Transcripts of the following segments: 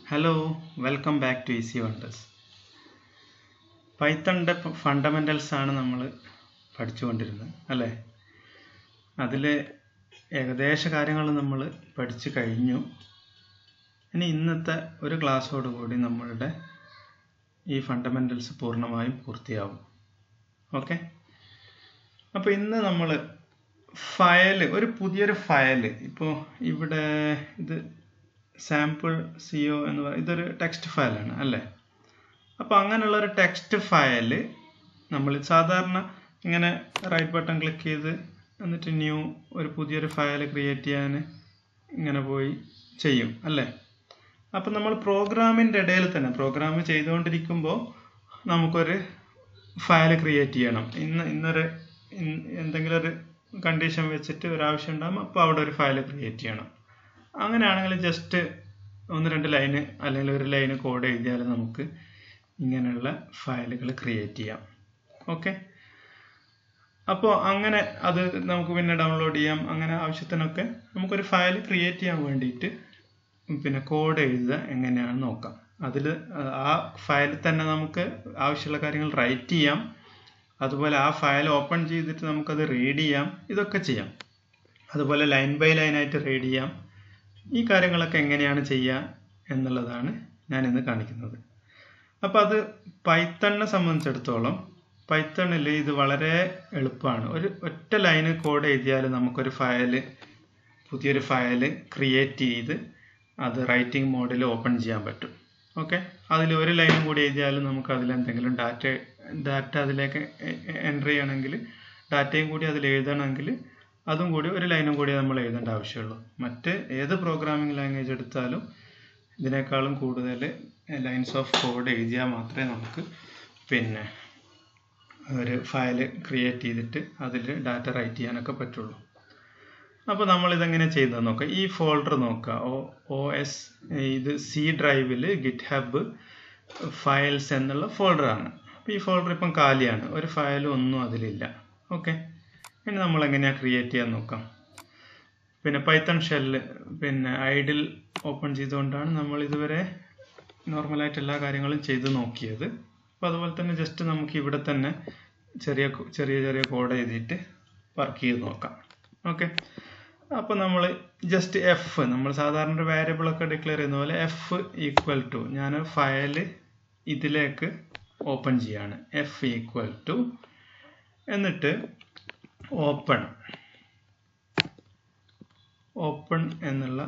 Hello welcome back to Easy Wonders പൈത്തണിൻ്റെ fundamentals ആണ് നമ്മൾ പഠിച്ചുകൊണ്ടിരുന്നത് അല്ലേ അതിൽ ഏകദേശ കാര്യങ്ങൾ നമ്മൾ പഠിച്ചു കഴിഞ്ഞു ഇനി ഇന്നത്തെ ഒരു ക്ലാസ്സോടുകൂടി നമ്മളുടെ ഈ ഫണ്ടമെൻ്റൽസ് പൂർണ്ണമായും പൂർത്തിയാവും ഓക്കെ അപ്പോൾ ഇന്ന് നമ്മൾ ഫയൽ ഒരു പുതിയൊരു ഫയൽ ഇപ്പോൾ ഇവിടെ ഇത് സാമ്പിൾ സിഒ എന്ന് പറയുന്നത് ഇതൊരു ടെക്സ്റ്റ് ഫയലാണ് അല്ലേ അപ്പോൾ അങ്ങനെയുള്ള ഒരു ടെക്സ്റ്റ് ഫയൽ നമ്മൾ സാധാരണ ഇങ്ങനെ റൈറ്റ് ബട്ടൺ ക്ലിക്ക് ചെയ്ത് എന്നിട്ട് ന്യൂ ഒരു പുതിയൊരു ഫയൽ ക്രിയേറ്റ് ചെയ്യാൻ ഇങ്ങനെ പോയി ചെയ്യും അല്ലേ അപ്പം നമ്മൾ പ്രോഗ്രാമിൻ്റെ ഇടയിൽ തന്നെ പ്രോഗ്രാം ചെയ്തുകൊണ്ടിരിക്കുമ്പോൾ നമുക്കൊരു ഫയൽ ക്രിയേറ്റ് ചെയ്യണം ഇന്ന് ഇന്നൊരു എന്തെങ്കിലും ഒരു കണ്ടീഷൻ വെച്ചിട്ട് ഒരു ആവശ്യം ഉണ്ടാകുമ്പോൾ അപ്പോൾ അവിടെ ഒരു ഫയൽ ക്രിയേറ്റ് ചെയ്യണം അങ്ങനെയാണെങ്കിൽ ജസ്റ്റ് ഒന്ന് രണ്ട് ലൈന് അല്ലെങ്കിൽ ഒരു ലൈന് കോഡ് എഴുതിയാൽ നമുക്ക് ഇങ്ങനെയുള്ള ഫയലുകൾ ക്രിയേറ്റ് ചെയ്യാം ഓക്കെ അപ്പോൾ അങ്ങനെ അത് നമുക്ക് പിന്നെ ഡൗൺലോഡ് ചെയ്യാം അങ്ങനെ ആവശ്യത്തിനൊക്കെ നമുക്കൊരു ഫയൽ ക്രിയേറ്റ് ചെയ്യാൻ വേണ്ടിയിട്ട് പിന്നെ കോഡ് എഴുതുക എങ്ങനെയാണെന്ന് നോക്കാം അതിൽ ആ ഫയലിൽ തന്നെ നമുക്ക് ആവശ്യമുള്ള കാര്യങ്ങൾ റൈറ്റ് ചെയ്യാം അതുപോലെ ആ ഫയൽ ഓപ്പൺ ചെയ്തിട്ട് നമുക്കത് റീഡ് ചെയ്യാം ഇതൊക്കെ ചെയ്യാം അതുപോലെ ലൈൻ ബൈ ലൈൻ ആയിട്ട് റീഡ് ചെയ്യാം ഈ കാര്യങ്ങളൊക്കെ എങ്ങനെയാണ് ചെയ്യുക എന്നുള്ളതാണ് ഞാൻ ഇന്ന് കാണിക്കുന്നത് അപ്പോൾ അത് പൈത്തണിനെ സംബന്ധിച്ചിടത്തോളം പൈത്തണിൽ ഇത് വളരെ എളുപ്പമാണ് ഒരു ഒറ്റ ലൈന് കോഡ് എഴുതിയാൽ നമുക്കൊരു ഫയൽ പുതിയൊരു ഫയൽ ക്രിയേറ്റ് ചെയ്ത് അത് റൈറ്റിംഗ് മോഡിൽ ഓപ്പൺ ചെയ്യാൻ പറ്റും ഓക്കെ അതിൽ ഒരു ലൈനും കൂടി എഴുതിയാലും നമുക്ക് അതിൽ എന്തെങ്കിലും ഡാറ്റ ഡാറ്റ അതിലേക്ക് എൻ്റർ ചെയ്യണമെങ്കിൽ ഡാറ്റയും കൂടി അതിൽ എഴുതണമെങ്കിൽ അതും കൂടി ഒരു ലൈനും കൂടി നമ്മൾ എഴുതേണ്ട ആവശ്യമുള്ളൂ മറ്റ് ഏത് പ്രോഗ്രാമിംഗ് ലാംഗ്വേജ് എടുത്താലും ഇതിനേക്കാളും കൂടുതൽ ലൈൻസ് ഓഫ് കോഡ് എഴുതിയാൽ മാത്രമേ നമുക്ക് പിന്നെ ഒരു ഫയൽ ക്രിയേറ്റ് ചെയ്തിട്ട് അതിൽ ഡാറ്റ റൈറ്റ് ചെയ്യാനൊക്കെ പറ്റുള്ളൂ അപ്പോൾ നമ്മൾ ഇതെങ്ങനെ ചെയ്യുന്നത് നോക്കാം ഈ ഫോൾഡർ നോക്കുക ഒ ഒ എസ് ഇത് സി ഡ്രൈവിൽ ഗിറ്റ് ഹബ് ഫയൽസ് എന്നുള്ള ഫോൾഡറാണ് അപ്പോൾ ഈ ഫോൾഡർ ഇപ്പം കാലിയാണ് ഒരു ഫയലും ഒന്നും അതിലില്ല ഓക്കെ ഇനി നമ്മൾ എങ്ങനെയാണ് ക്രിയേറ്റ് ചെയ്യാൻ നോക്കാം പിന്നെ പൈത്തൺ ഷെല്ല് പിന്നെ ഐഡിൽ ഓപ്പൺ ചെയ്തുകൊണ്ടാണ് നമ്മൾ ഇതുവരെ നോർമലായിട്ട് എല്ലാ കാര്യങ്ങളും ചെയ്ത് നോക്കിയത് അപ്പോൾ അതുപോലെ തന്നെ ജസ്റ്റ് നമുക്ക് ഇവിടെ തന്നെ ചെറിയ ചെറിയ ചെറിയ കോഡ് എഴുതിയിട്ട് വർക്ക് ചെയ്ത് നോക്കാം ഓക്കെ അപ്പോൾ നമ്മൾ ജസ്റ്റ് എഫ് നമ്മൾ സാധാരണ ഒരു വേരിയബിൾ ഒക്കെ ഡിക്ലെയർ ചെയ്യുന്ന പോലെ എഫ് ഈക്വൽ ടു ഞാൻ ഫയൽ ഇതിലേക്ക് ഓപ്പൺ ചെയ്യാണ് എഫ് ഈക്വൽ ടു എന്നിട്ട് ഓപ്പൺ ഓപ്പൺ എന്നുള്ള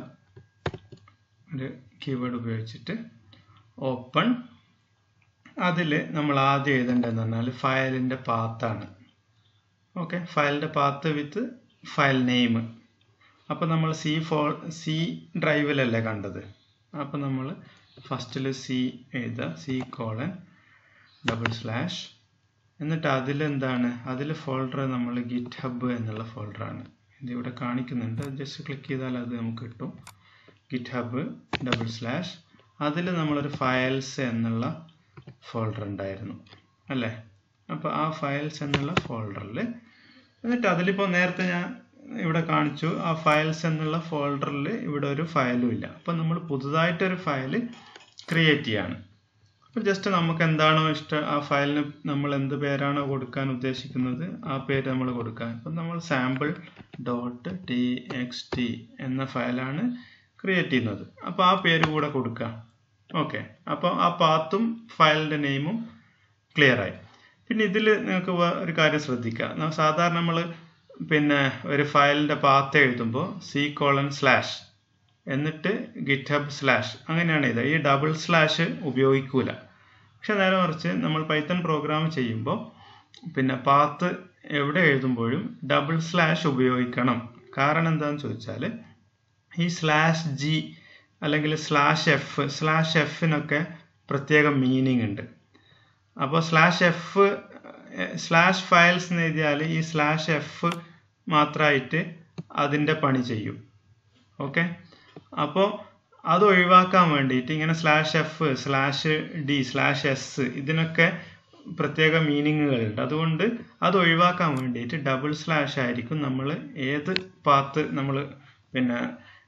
ഒരു കീവേഡ് ഉപയോഗിച്ചിട്ട് ഓപ്പൺ അതിൽ നമ്മൾ ആദ്യം എഴുതേണ്ടതെന്ന് പറഞ്ഞാൽ ഫയലിൻ്റെ പാത്താണ് ഓക്കെ ഫയലിൻ്റെ പാത്ത് വിത്ത് ഫയൽ നെയിം അപ്പോൾ നമ്മൾ സി ഫോ സി ഡ്രൈവിലല്ലേ കണ്ടത് അപ്പോൾ നമ്മൾ ഫസ്റ്റിൽ സി എഴുതുക സി കോളൻ ഡബിൾ സ്ലാഷ് എന്നിട്ട് അതിലെന്താണ് അതിൽ ഫോൾഡർ നമ്മൾ ഗിറ്റ് ഹബ് എന്നുള്ള ഫോൾഡറാണ് ഇതിവിടെ കാണിക്കുന്നുണ്ട് ജസ്റ്റ് ക്ലിക്ക് ചെയ്താൽ അത് നമുക്ക് കിട്ടും ഗിറ്റ് ഹബ് ഡബിൾ സ്ലാഷ് അതിൽ നമ്മളൊരു ഫയൽസ് എന്നുള്ള ഫോൾഡർ ഉണ്ടായിരുന്നു അല്ലേ അപ്പോൾ ആ ഫയൽസ് എന്നുള്ള ഫോൾഡറിൽ എന്നിട്ട് അതിലിപ്പോൾ നേരത്തെ ഞാൻ ഇവിടെ കാണിച്ചു ആ ഫയൽസ് എന്നുള്ള ഫോൾഡറിൽ ഇവിടെ ഒരു ഫയലും ഇല്ല അപ്പം നമ്മൾ പുതുതായിട്ടൊരു ഫയൽ ക്രിയേറ്റ് ചെയ്യാണ് അപ്പം ജസ്റ്റ് നമുക്ക് എന്താണോ ഇഷ്ടം ആ ഫയലിന് നമ്മൾ എന്ത് പേരാണോ കൊടുക്കാൻ ഉദ്ദേശിക്കുന്നത് ആ പേര് നമ്മൾ കൊടുക്കുക അപ്പം നമ്മൾ sample dot T X T എന്ന ഫയലാണ് ക്രിയേറ്റ് ചെയ്യുന്നത് അപ്പോൾ ആ പേര് കൂടെ കൊടുക്കുക ഓക്കെ അപ്പോൾ ആ പാത്തും ഫയലിൻ്റെ നെയിമും ക്ലിയർ ആയി പിന്നെ ഇതിൽ നിങ്ങൾക്ക് ഒരു കാര്യം ശ്രദ്ധിക്കുക സാധാരണ നമ്മൾ പിന്നെ ഒരു ഫയലിൻ്റെ പാത്ത് എഴുതുമ്പോൾ സി കോളൻ സ്ലാഷ് എന്നിട്ട് ഗിറ്റ് ഹബ് സ്ലാഷ് അങ്ങനെയാണ് ഇത് ഈ ഡബിൾ സ്ലാഷ് ഉപയോഗിക്കൂല പക്ഷെ നേരെ മറിച്ച് നമ്മൾ പൈത്തൺ പ്രോഗ്രാം ചെയ്യുമ്പോൾ പിന്നെ പാത്ത് എവിടെ എഴുതുമ്പോഴും ഡബിൾ സ്ലാഷ് ഉപയോഗിക്കണം കാരണം എന്താണെന്ന് ചോദിച്ചാൽ ഈ സ്ലാഷ് ജി അല്ലെങ്കിൽ സ്ലാഷ് എഫ് സ്ലാഷ് എഫിനൊക്കെ പ്രത്യേക മീനിങ് ഉണ്ട് അപ്പോൾ സ്ലാഷ് എഫ് സ്ലാഷ് ഫയൽസ് എന്ന് എഴുതിയാൽ ഈ സ്ലാഷ് എഫ് മാത്രമായിട്ട് അതിൻ്റെ പണി ചെയ്യും ഓക്കെ അപ്പോൾ അത് ഒഴിവാക്കാൻ വേണ്ടിയിട്ട് ഇങ്ങനെ slash F slash D slash S ഇതിനൊക്കെ പ്രത്യേക മീനിങ്ങുകളുണ്ട് അതുകൊണ്ട് അത് ഒഴിവാക്കാൻ വേണ്ടിയിട്ട് ഡബിൾ സ്ലാഷ് ആയിരിക്കും നമ്മൾ ഏത് പാത്ത് നമ്മൾ പിന്നെ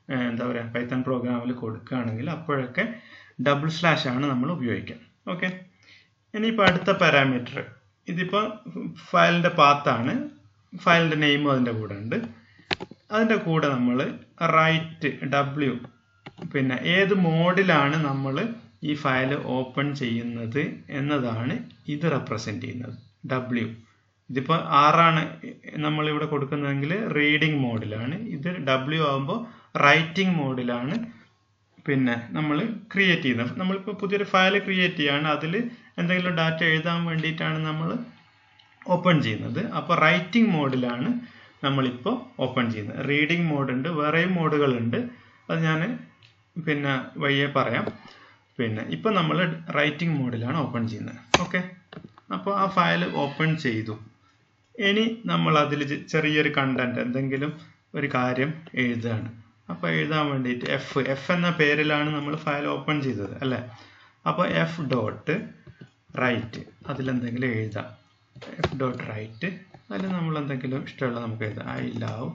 എന്താ പറയുക പൈത്തൺ പ്രോഗ്രാമിൽ കൊടുക്കുകയാണെങ്കിൽ അപ്പോഴൊക്കെ ഡബിൾ സ്ലാഷ് ആണ് നമ്മൾ ഉപയോഗിക്കുക ഓക്കെ ഇനിയിപ്പോൾ അടുത്ത പാരാമീറ്റർ ഇതിപ്പോൾ ഫയലിൻ്റെ പാത്താണ് ഫയലിൻ്റെ നെയിമും അതിൻ്റെ കൂടെ ഉണ്ട് അതിൻ്റെ കൂടെ നമ്മൾ റൈറ്റ് ഡബ്ല്യു പിന്നെ ഏത് മോഡിലാണ് നമ്മൾ ഈ ഫയൽ ഓപ്പൺ ചെയ്യുന്നത് എന്നതാണ് ഇത് റെപ്രസെൻ്റ് ചെയ്യുന്നത് ഡബ്ല്യു ഇതിപ്പോൾ ആറാണ് നമ്മളിവിടെ കൊടുക്കുന്നതെങ്കിൽ റീഡിംഗ് മോഡിലാണ് ഇത് ഡബ്ല്യു ആകുമ്പോൾ റൈറ്റിംഗ് മോഡിലാണ് പിന്നെ നമ്മൾ ക്രിയേറ്റ് ചെയ്യുന്നത് നമ്മളിപ്പോൾ പുതിയൊരു ഫയൽ ക്രിയേറ്റ് ചെയ്യാണ് അതിൽ എന്തെങ്കിലും ഡാറ്റ എഴുതാൻ വേണ്ടിയിട്ടാണ് നമ്മൾ ഓപ്പൺ ചെയ്യുന്നത് അപ്പോൾ റൈറ്റിംഗ് മോഡിലാണ് നമ്മളിപ്പോൾ ഓപ്പൺ ചെയ്യുന്നത് റീഡിംഗ് മോഡുണ്ട് വേറെയും മോഡുകളുണ്ട് അത് ഞാൻ പിന്നെ വഴിയെ പറയാം പിന്നെ ഇപ്പം നമ്മൾ റൈറ്റിംഗ് മോഡിലാണ് ഓപ്പൺ ചെയ്യുന്നത് ഓക്കെ അപ്പോൾ ആ ഫയൽ ഓപ്പൺ ചെയ്തു ഇനി നമ്മൾ അതിൽ ചെറിയൊരു കണ്ടന്റ് എന്തെങ്കിലും ഒരു കാര്യം എഴുതുകയാണ് അപ്പോൾ എഴുതാൻ വേണ്ടിയിട്ട് എഫ് എഫ് എന്ന പേരിലാണ് നമ്മൾ ഫയൽ ഓപ്പൺ ചെയ്തത് അല്ലേ അപ്പോൾ എഫ് ഡോട്ട് റൈറ്റ് അതിലെന്തെങ്കിലും എഴുതാം എഫ് ഡോട്ട് റൈറ്റ് അതിൽ നമ്മൾ എന്തെങ്കിലും ഇഷ്ടമുള്ള നമുക്ക് എഴുതാം I love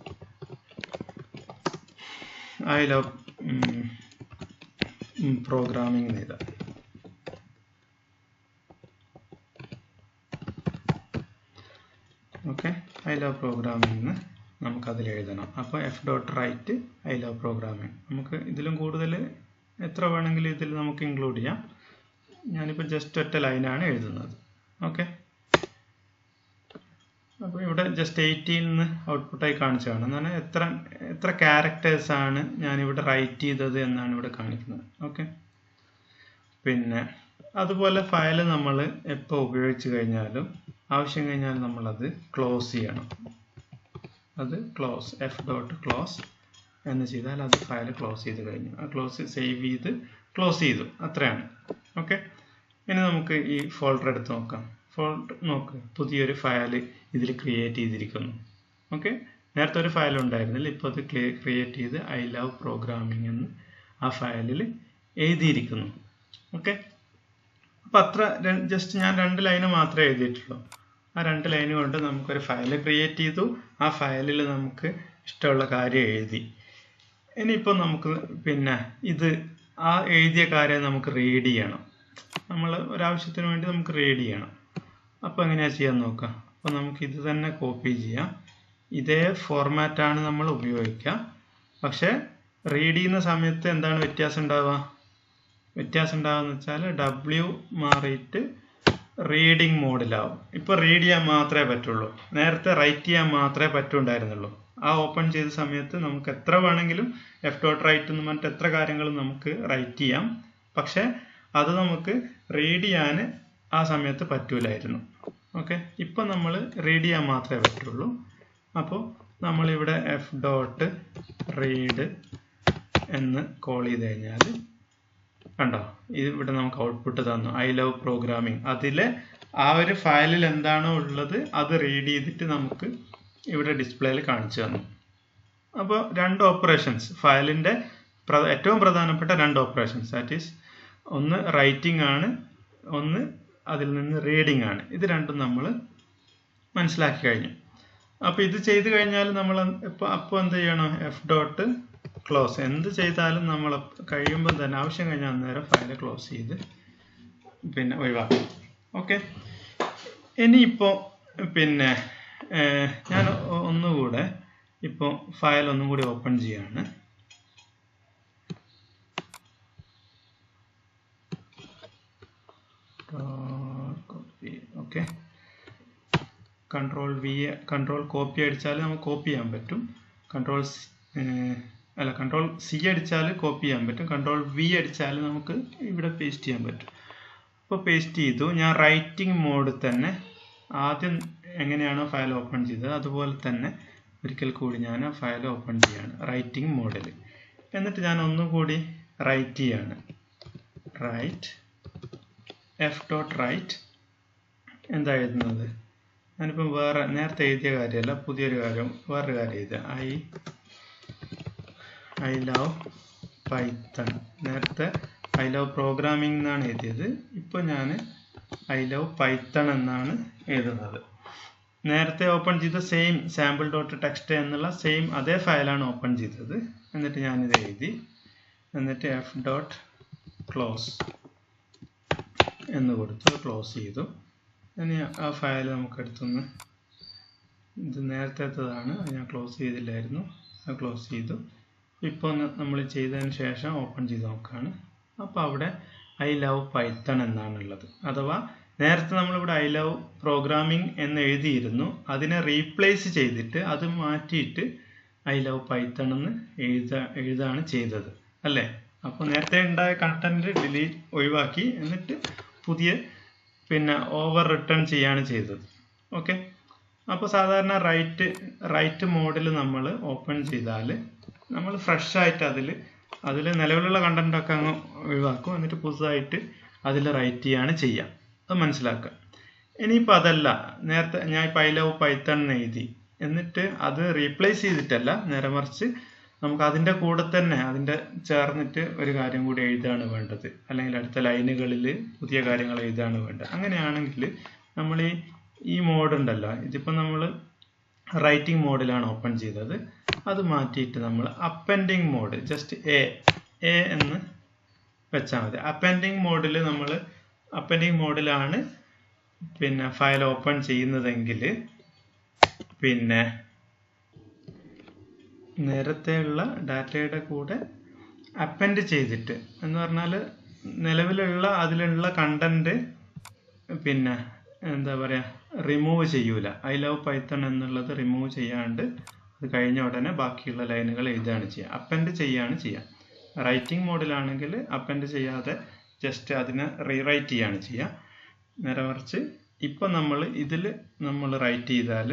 I love programming എന്ന് എഴുതാം ഓക്കെ ഐ ലവ് പ്രോഗ്രാമിംഗ് എന്ന് നമുക്കതിൽ എഴുതണം അപ്പോൾ F dot write I love programming നമുക്ക് ഇതിലും കൂടുതൽ എത്ര വേണമെങ്കിലും ഇതിൽ നമുക്ക് ഇൻക്ലൂഡ് ചെയ്യാം ഞാനിപ്പോൾ ജസ്റ്റ് ഒറ്റ ലൈനാണ് എഴുതുന്നത് ഓക്കെ അപ്പോൾ ഇവിടെ ജസ്റ്റ് എയ്റ്റീൻ നിന്ന് ഔട്ട്പുട്ടായി കാണിച്ചതാണ് എന്നാണ് എത്ര എത്ര ക്യാരക്ടേഴ്സ് ആണ് ഞാനിവിടെ റൈറ്റ് ചെയ്തത് എന്നാണ് ഇവിടെ കാണിക്കുന്നത് ഓക്കെ പിന്നെ അതുപോലെ ഫയൽ നമ്മൾ എപ്പോൾ ഉപയോഗിച്ച് കഴിഞ്ഞാലും ആവശ്യം കഴിഞ്ഞാൽ നമ്മളത് ക്ലോസ് ചെയ്യണം അത് ക്ലോസ് എഫ് ഡോട്ട് ക്ലോസ് എന്ന് ചെയ്താൽ അത് ഫയൽ ക്ലോസ് ചെയ്ത് കഴിഞ്ഞു ആ ക്ലോസ് സേവ് ചെയ്ത് ക്ലോസ് ചെയ്തു അത്രയാണ് ഓക്കെ ഇനി നമുക്ക് ഈ ഫോൾഡർ എടുത്ത് നോക്കാം ഫോൾഡർ നോക്ക് പുതിയൊരു ഫയൽ ഇതിൽ ക്രിയേറ്റ് ചെയ്തിരിക്കുന്നു ഓക്കെ നേരത്തെ ഒരു ഫയൽ ഉണ്ടായിരുന്നില്ല ഇപ്പോൾ അത് ക്രിയേറ്റ് ചെയ്ത് ഐ ലവ് പ്രോഗ്രാമിംഗ് എന്ന് ആ ഫയലിൽ എഴുതിയിരിക്കുന്നു ഓക്കെ അപ്പോൾ അത്ര ജസ്റ്റ് ഞാൻ രണ്ട് ലൈന് മാത്രമേ എഴുതിയിട്ടുള്ളൂ ആ രണ്ട് ലൈൻ കൊണ്ട് നമുക്കൊരു ഫയൽ ക്രിയേറ്റ് ചെയ്തു ആ ഫയലിൽ നമുക്ക് ഇഷ്ടമുള്ള കാര്യം എഴുതി ഇനിയിപ്പോൾ നമുക്ക് പിന്നെ ഇത് ആ എഴുതിയ കാര്യം നമുക്ക് റീഡ് ചെയ്യണം നമ്മൾ ഒരാവശ്യത്തിന് വേണ്ടി നമുക്ക് റീഡ് ചെയ്യണം അപ്പോൾ എങ്ങനെയാണ് ചെയ്യാൻ നോക്കാം അപ്പോൾ നമുക്ക് ഇത് തന്നെ കോപ്പി ചെയ്യാം ഇതേ ഫോർമാറ്റാണ് നമ്മൾ ഉപയോഗിക്കുക പക്ഷേ റീഡ് ചെയ്യുന്ന സമയത്ത് എന്താണ് വ്യത്യാസം ഉണ്ടാവുക വ്യത്യാസം ഉണ്ടാവുക വെച്ചാൽ ഡബ്ല്യു മാറിയിട്ട് റീഡിംഗ് മോഡിലാവും ഇപ്പോൾ റീഡ് ചെയ്യാൻ മാത്രമേ പറ്റുള്ളൂ നേരത്തെ റൈറ്റ് ചെയ്യാൻ മാത്രമേ പറ്റുണ്ടായിരുന്നുള്ളൂ ആ ഓപ്പൺ ചെയ്ത സമയത്ത് നമുക്ക് എത്ര വേണമെങ്കിലും എഫ് ഡോട്ട് റൈറ്റ് എന്ന് പറഞ്ഞിട്ട് എത്ര കാര്യങ്ങളും നമുക്ക് റൈറ്റ് ചെയ്യാം പക്ഷേ അത് നമുക്ക് റീഡ് ചെയ്യാൻ ആ സമയത്ത് പറ്റൂലായിരുന്നു ഓക്കെ ഇപ്പം നമ്മൾ റീഡ് ചെയ്യാൻ മാത്രമേ പറ്റുള്ളൂ അപ്പോൾ നമ്മളിവിടെ എഫ് ഡോട്ട് റീഡ് എന്ന് കോൾ ചെയ്ത് കഴിഞ്ഞാൽ കണ്ടോ ഇത് ഇവിടെ നമുക്ക് ഔട്ട്പുട്ട് തന്നു ഐ ലവ് പ്രോഗ്രാമിംഗ് അതിലെ ആ ഒരു ഫയലിൽ എന്താണോ ഉള്ളത് അത് റീഡ് ചെയ്തിട്ട് നമുക്ക് ഇവിടെ ഡിസ്പ്ലേയിൽ കാണിച്ചു തന്നു അപ്പോൾ രണ്ട് ഓപ്പറേഷൻസ് ഫയലിൻ്റെ ഏറ്റവും പ്രധാനപ്പെട്ട രണ്ട് ഓപ്പറേഷൻസ് ദാറ്റ് ഈസ് ഒന്ന് റൈറ്റിംഗ് ആണ് ഒന്ന് അതിൽ നിന്ന് റീഡിംഗ് ആണ് ഇത് രണ്ടും നമ്മൾ മനസ്സിലാക്കി കഴിഞ്ഞു അപ്പോൾ ഇത് ചെയ്ത് കഴിഞ്ഞാൽ നമ്മൾ ഇപ്പോൾ അപ്പോൾ എന്ത് ചെയ്യണം എഫ് ഡോട്ട് ക്ലോസ് എന്ത് ചെയ്താലും നമ്മൾ കഴിയുമ്പോൾ തന്നെ ആവശ്യം കഴിഞ്ഞാൽ അന്നേരം ഫയൽ ക്ലോസ് ചെയ്ത് പിന്നെ ഒഴിവാക്കും ഓക്കെ ഇനിയിപ്പോൾ പിന്നെ ഞാൻ ഒന്നുകൂടെ ഇപ്പോൾ ഫയൽ ഒന്നും കൂടി ഓപ്പൺ ചെയ്യാണ് copy okay control V control copy അടിച്ചാൽ നമുക്ക് കോപ്പി ചെയ്യാൻ പറ്റും കൺട്രോൾ അല്ല കൺട്രോൾ സി അടിച്ചാൽ കോപ്പി ചെയ്യാൻ പറ്റും കൺട്രോൾ വി അടിച്ചാൽ നമുക്ക് ഇവിടെ പേസ്റ്റ് ചെയ്യാൻ പറ്റും അപ്പോൾ പേസ്റ്റ് ചെയ്തു ഞാൻ റൈറ്റിംഗ് മോഡ് തന്നെ ആദ്യം എങ്ങനെയാണോ ഫയൽ ഓപ്പൺ ചെയ്തത് അതുപോലെ തന്നെ ഒരിക്കൽ കൂടി ഞാൻ ആ ഫയൽ ഓപ്പൺ ചെയ്യാണ് റൈറ്റിംഗ് മോഡിൽ എന്നിട്ട് ഞാൻ ഒന്നുകൂടി റൈറ്റ് ചെയ്യാണ് റൈറ്റ് എഫ് ഡോട്ട് റൈറ്റ് എന്താ എഴുതുന്നത് ഞാനിപ്പം വേറെ നേരത്തെ എഴുതിയ കാര്യമല്ല പുതിയൊരു കാര്യം വേറൊരു കാര്യം എഴുതുക ഐ ഐ ലവ് പൈത്തൺ നേരത്തെ ഐ ലവ് പ്രോഗ്രാമിംഗ് എന്നാണ് എഴുതിയത് ഇപ്പോൾ ഞാൻ ഐ ലവ് പൈത്തൺ എന്നാണ് എഴുതുന്നത് നേരത്തെ ഓപ്പൺ ചെയ്ത സെയിം സാമ്പിൾ ഡോട്ട് ടെക്സ്റ്റ് എന്നുള്ള സെയിം അതേ ഫയലാണ് ഓപ്പൺ ചെയ്തത് എന്നിട്ട് ഞാനിത് എഴുതി എന്നിട്ട് എഫ് ഡോട്ട് ക്ലോസ് എന്ന് കൊടുത്ത് ക്ലോസ് ചെയ്തു ഇനി ആ ഫയൽ നമുക്ക് എടുത്തൊന്ന് ഇത് നേരത്തേത്തതാണ് അത് ഞാൻ ക്ലോസ് ചെയ്തില്ലായിരുന്നു അത് ക്ലോസ് ചെയ്തു ഇപ്പോൾ ഒന്ന് നമ്മൾ ചെയ്തതിന് ശേഷം ഓപ്പൺ ചെയ്ത് നോക്കുകയാണ് അപ്പോൾ അവിടെ ഐ ലവ് പൈത്തൺ എന്നാണുള്ളത് അഥവാ നേരത്തെ നമ്മളിവിടെ ഐ ലവ് പ്രോഗ്രാമിംഗ് എന്ന് എഴുതിയിരുന്നു അതിനെ റീപ്ലേസ് ചെയ്തിട്ട് അത് മാറ്റിയിട്ട് ഐ ലവ് പൈത്തൺ എന്ന് എഴുത എഴുതാണ് ചെയ്തത് അല്ലേ അപ്പോൾ നേരത്തെ ഉണ്ടായ കണ്ടന്റ് ഡിലീറ്റ് ഒഴിവാക്കി എന്നിട്ട് പുതിയ പിന്നെ ഓവർ റിട്ടേൺ ചെയ്യാണ് ചെയ്തത് ഓക്കെ അപ്പോൾ സാധാരണ റൈറ്റ് റൈറ്റ് മോഡിൽ നമ്മൾ ഓപ്പൺ ചെയ്താൽ നമ്മൾ ഫ്രഷ് ആയിട്ട് അതിൽ അതിൽ നിലവിലുള്ള കണ്ടന്റ് ഒക്കെ അങ്ങ് ഒഴിവാക്കും എന്നിട്ട് പുതുതായിട്ട് അതിൽ റൈറ്റ് ചെയ്യാണ് ചെയ്യുക അത് മനസ്സിലാക്കുക ഇനിയിപ്പോൾ അതല്ല നേരത്തെ ഞാൻ ഇപ്പോൾ ഐ ലവ് പൈത്തൺ എന്ന് എഴുതി എന്നിട്ട് അത് റീപ്ലേസ് ചെയ്തിട്ടല്ല നേരെ മറിച്ച് നമുക്ക് അതിൻ്റെ കൂടെ തന്നെ അതിൻ്റെ ചേർന്നിട്ട് ഒരു കാര്യം കൂടി എഴുതാണ് വേണ്ടത് അല്ലെങ്കിൽ അടുത്ത ലൈനുകളിൽ പുതിയ കാര്യങ്ങൾ എഴുതാണ് വേണ്ടത് അങ്ങനെയാണെങ്കിൽ നമ്മൾ ഈ ഈ മോഡ് ഉണ്ടല്ലോ ഇതിപ്പോൾ നമ്മൾ റൈറ്റിംഗ് മോഡിലാണ് ഓപ്പൺ ചെയ്തത് അത് മാറ്റിയിട്ട് നമ്മൾ appending mode just A A എന്ന് വെച്ചാൽ മതി അപ്പൻഡിങ് മോഡിൽ നമ്മൾ അപ്പൻഡിങ് മോഡിലാണ് പിന്നെ ഫയൽ ഓപ്പൺ ചെയ്യുന്നതെങ്കിൽ പിന്നെ നേരത്തെയുള്ള ഡാറ്റയുടെ കൂടെ അപ്പൻഡ് ചെയ്തിട്ട് എന്ന് പറഞ്ഞാൽ നിലവിലുള്ള അതിലുള്ള കണ്ടന്റ് പിന്നെ എന്താ പറയുക റിമൂവ് ചെയ്യൂല ഐ ലവ് പൈത്തൺ എന്നുള്ളത് റിമൂവ് ചെയ്യാണ്ട് അത് കഴിഞ്ഞ ഉടനെ ബാക്കിയുള്ള ലൈനുകൾ എഴുതുകയാണ് ചെയ്യുക അപ്പൻഡ് ചെയ്യാണ് ചെയ്യുക റൈറ്റിംഗ് മോഡിലാണെങ്കിൽ അപ്പൻഡ് ചെയ്യാതെ ജസ്റ്റ് അതിനെ റീറൈറ്റ് ചെയ്യാണ് ചെയ്യുക നേരെ മറിച്ച് ഇപ്പം നമ്മൾ ഇതിൽ നമ്മൾ റൈറ്റ് ചെയ്താൽ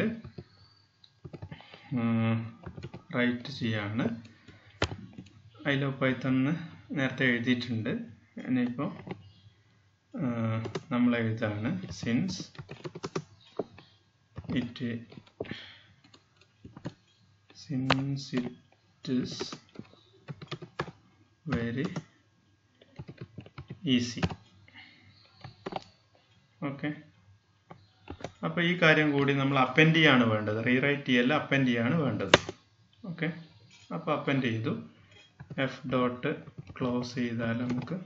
റൈറ്റ് ചെയ്യാണ് ഐ ലവ് പൈത്തൺ നേരത്തെ എഴുതിയിട്ടുണ്ട് ഇനിയിപ്പോൾ നമ്മൾ എഴുതാണ് since it since it is very easy okay അപ്പോൾ ഈ കാര്യം കൂടി നമ്മൾ അപ്പൻഡ് ചെയ്യാണ് വേണ്ടത് റീറൈറ്റ് ചെയ്യല്ല അപ്പൻഡ് ചെയ്യാണ് വേണ്ടത് ഓക്കെ അപ്പോൾ അപ്പൻഡ് ചെയ്തു എഫ് ഡോട്ട് ക്ലോസ് ചെയ്താൽ നമുക്ക്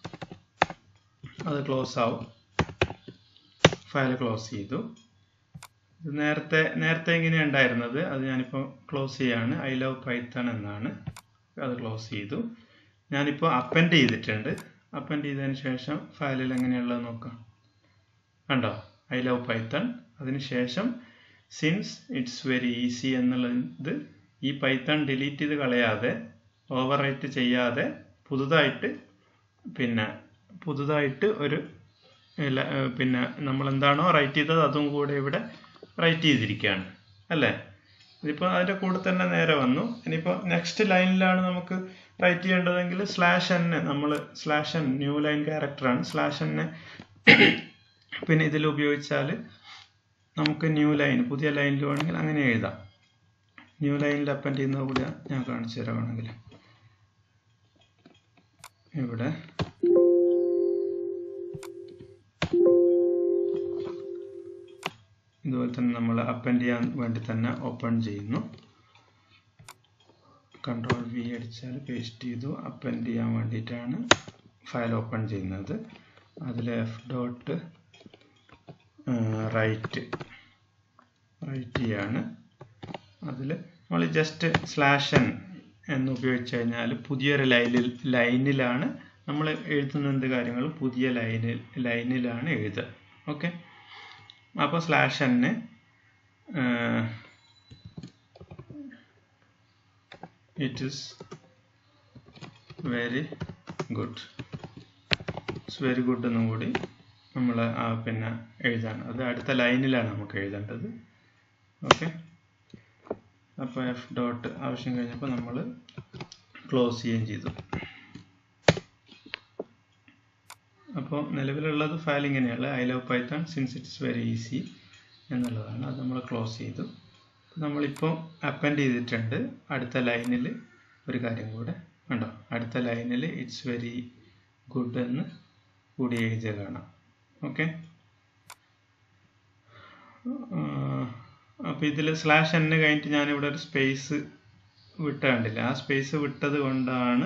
അത് ക്ലോസ് ആവും ഫയൽ ക്ലോസ് ചെയ്തു ഇത് നേരത്തെ നേരത്തെ എങ്ങനെയാണ് ഉണ്ടായിരുന്നത് അത് ഞാനിപ്പോൾ ക്ലോസ് ചെയ്യാണ് ഐ ലവ് പൈത്തൺ എന്നാണ് അത് ക്ലോസ് ചെയ്തു ഞാനിപ്പോൾ അപ്പൻഡ് ചെയ്തിട്ടുണ്ട് അപ്പൻഡ് ചെയ്തതിന് ശേഷം ഫയലിൽ എങ്ങനെയുള്ളത് നോക്കാം കണ്ടോ ഐ ലവ് പൈത്തൺ അതിനുശേഷം സിൻസ് ഇറ്റ്സ് വെരി ഈസി എന്നുള്ളത് ഈ പൈത്തൺ ഡിലീറ്റ് ചെയ്ത് കളയാതെ ഓവർ റൈറ്റ് ചെയ്യാതെ പുതുതായിട്ട് പിന്നെ പുതുതായിട്ട് ഒരു പിന്നെ നമ്മൾ എന്താണോ റൈറ്റ് ചെയ്തത് അതും കൂടെ ഇവിടെ റൈറ്റ് ചെയ്തിരിക്കുകയാണ് അല്ലേ ഇതിപ്പോൾ അതിൻ്റെ കൂടെ തന്നെ നേരെ വന്നു ഇനിയിപ്പോൾ നെക്സ്റ്റ് ലൈനിലാണ് നമുക്ക് റൈറ്റ് ചെയ്യേണ്ടതെങ്കിൽ സ്ലാഷ് എന്നെ നമ്മൾ സ്ലാഷ് എൻ ന്യൂ ലൈൻ ക്യാരക്ടറാണ് സ്ലാഷ് എന്നെ പിന്നെ ഇതിൽ ഉപയോഗിച്ചാൽ നമുക്ക് ന്യൂ ലൈൻ പുതിയ ലൈനിൽ വേണമെങ്കിൽ അങ്ങനെ എഴുതാം ന്യൂ ലൈനിൽ അപ്പൻഡ് ചെയ്യുന്നത് കൂടി ഞാൻ കാണിച്ചു തരാണെങ്കിൽ ഇവിടെ ഇതുപോലെ തന്നെ നമ്മൾ അപ്പൻഡ് ചെയ്യാൻ വേണ്ടി തന്നെ ഓപ്പൺ ചെയ്യുന്നു കൺട്രോൾ വി അടിച്ചാൽ പേസ്റ്റ് ചെയ്തു അപ്പൻഡ് ചെയ്യാൻ വേണ്ടിയിട്ടാണ് ഫയൽ ഓപ്പൺ ചെയ്യുന്നത് അതിൽ എഫ് ഡോട്ട് റൈറ്റ് റൈറ്റ് ചെയ്യാണ് അതിൽ നമ്മൾ ജസ്റ്റ് സ്ലാഷ് എൻ എന്ന് ഉപയോഗിച്ച് കഴിഞ്ഞാൽ പുതിയൊരു ലൈനിൽ ലൈനിലാണ് നമ്മൾ എഴുതുന്ന എന്ത് കാര്യങ്ങളും പുതിയ ലൈനിൽ ലൈനിലാണ് എഴുതുക ഓക്കെ അപ്പോൾ സ്ലാഷ് എന്നെ it is very good it's very good എന്നും കൂടി നമ്മൾ പിന്നെ എഴുതാൻ അത് അടുത്ത ലൈനിലാണ് നമുക്ക് എഴുതേണ്ടത് ഓക്കെ അപ്പോൾ എഫ് ഡോട്ട് ആവശ്യം കഴിഞ്ഞപ്പോൾ നമ്മൾ ക്ലോസ് ചെയ്യുകയും ചെയ്തു അപ്പോൾ നിലവിലുള്ളത് ഫയൽ ഇങ്ങനെയുള്ള I love Python since it's very easy എന്നുള്ളതാണ് അത് നമ്മൾ ക്ലോസ് ചെയ്തു നമ്മളിപ്പോൾ അപ്പൻഡ് ചെയ്തിട്ടുണ്ട് അടുത്ത ലൈനിൽ ഒരു കാര്യം കൂടെ ഉണ്ടോ അടുത്ത ലൈനിൽ ഇറ്റ്സ് വെരി ഗുഡ് എന്ന് കൂടി എഴുതിയ കാണാം ഓക്കെ അപ്പോൾ ഇതിൽ സ്ലാഷ് എന്നെ കഴിഞ്ഞിട്ട് ഞാനിവിടെ ഒരു സ്പേസ് വിട്ട കണ്ടില്ല ആ സ്പേസ് വിട്ടത് കൊണ്ടാണ്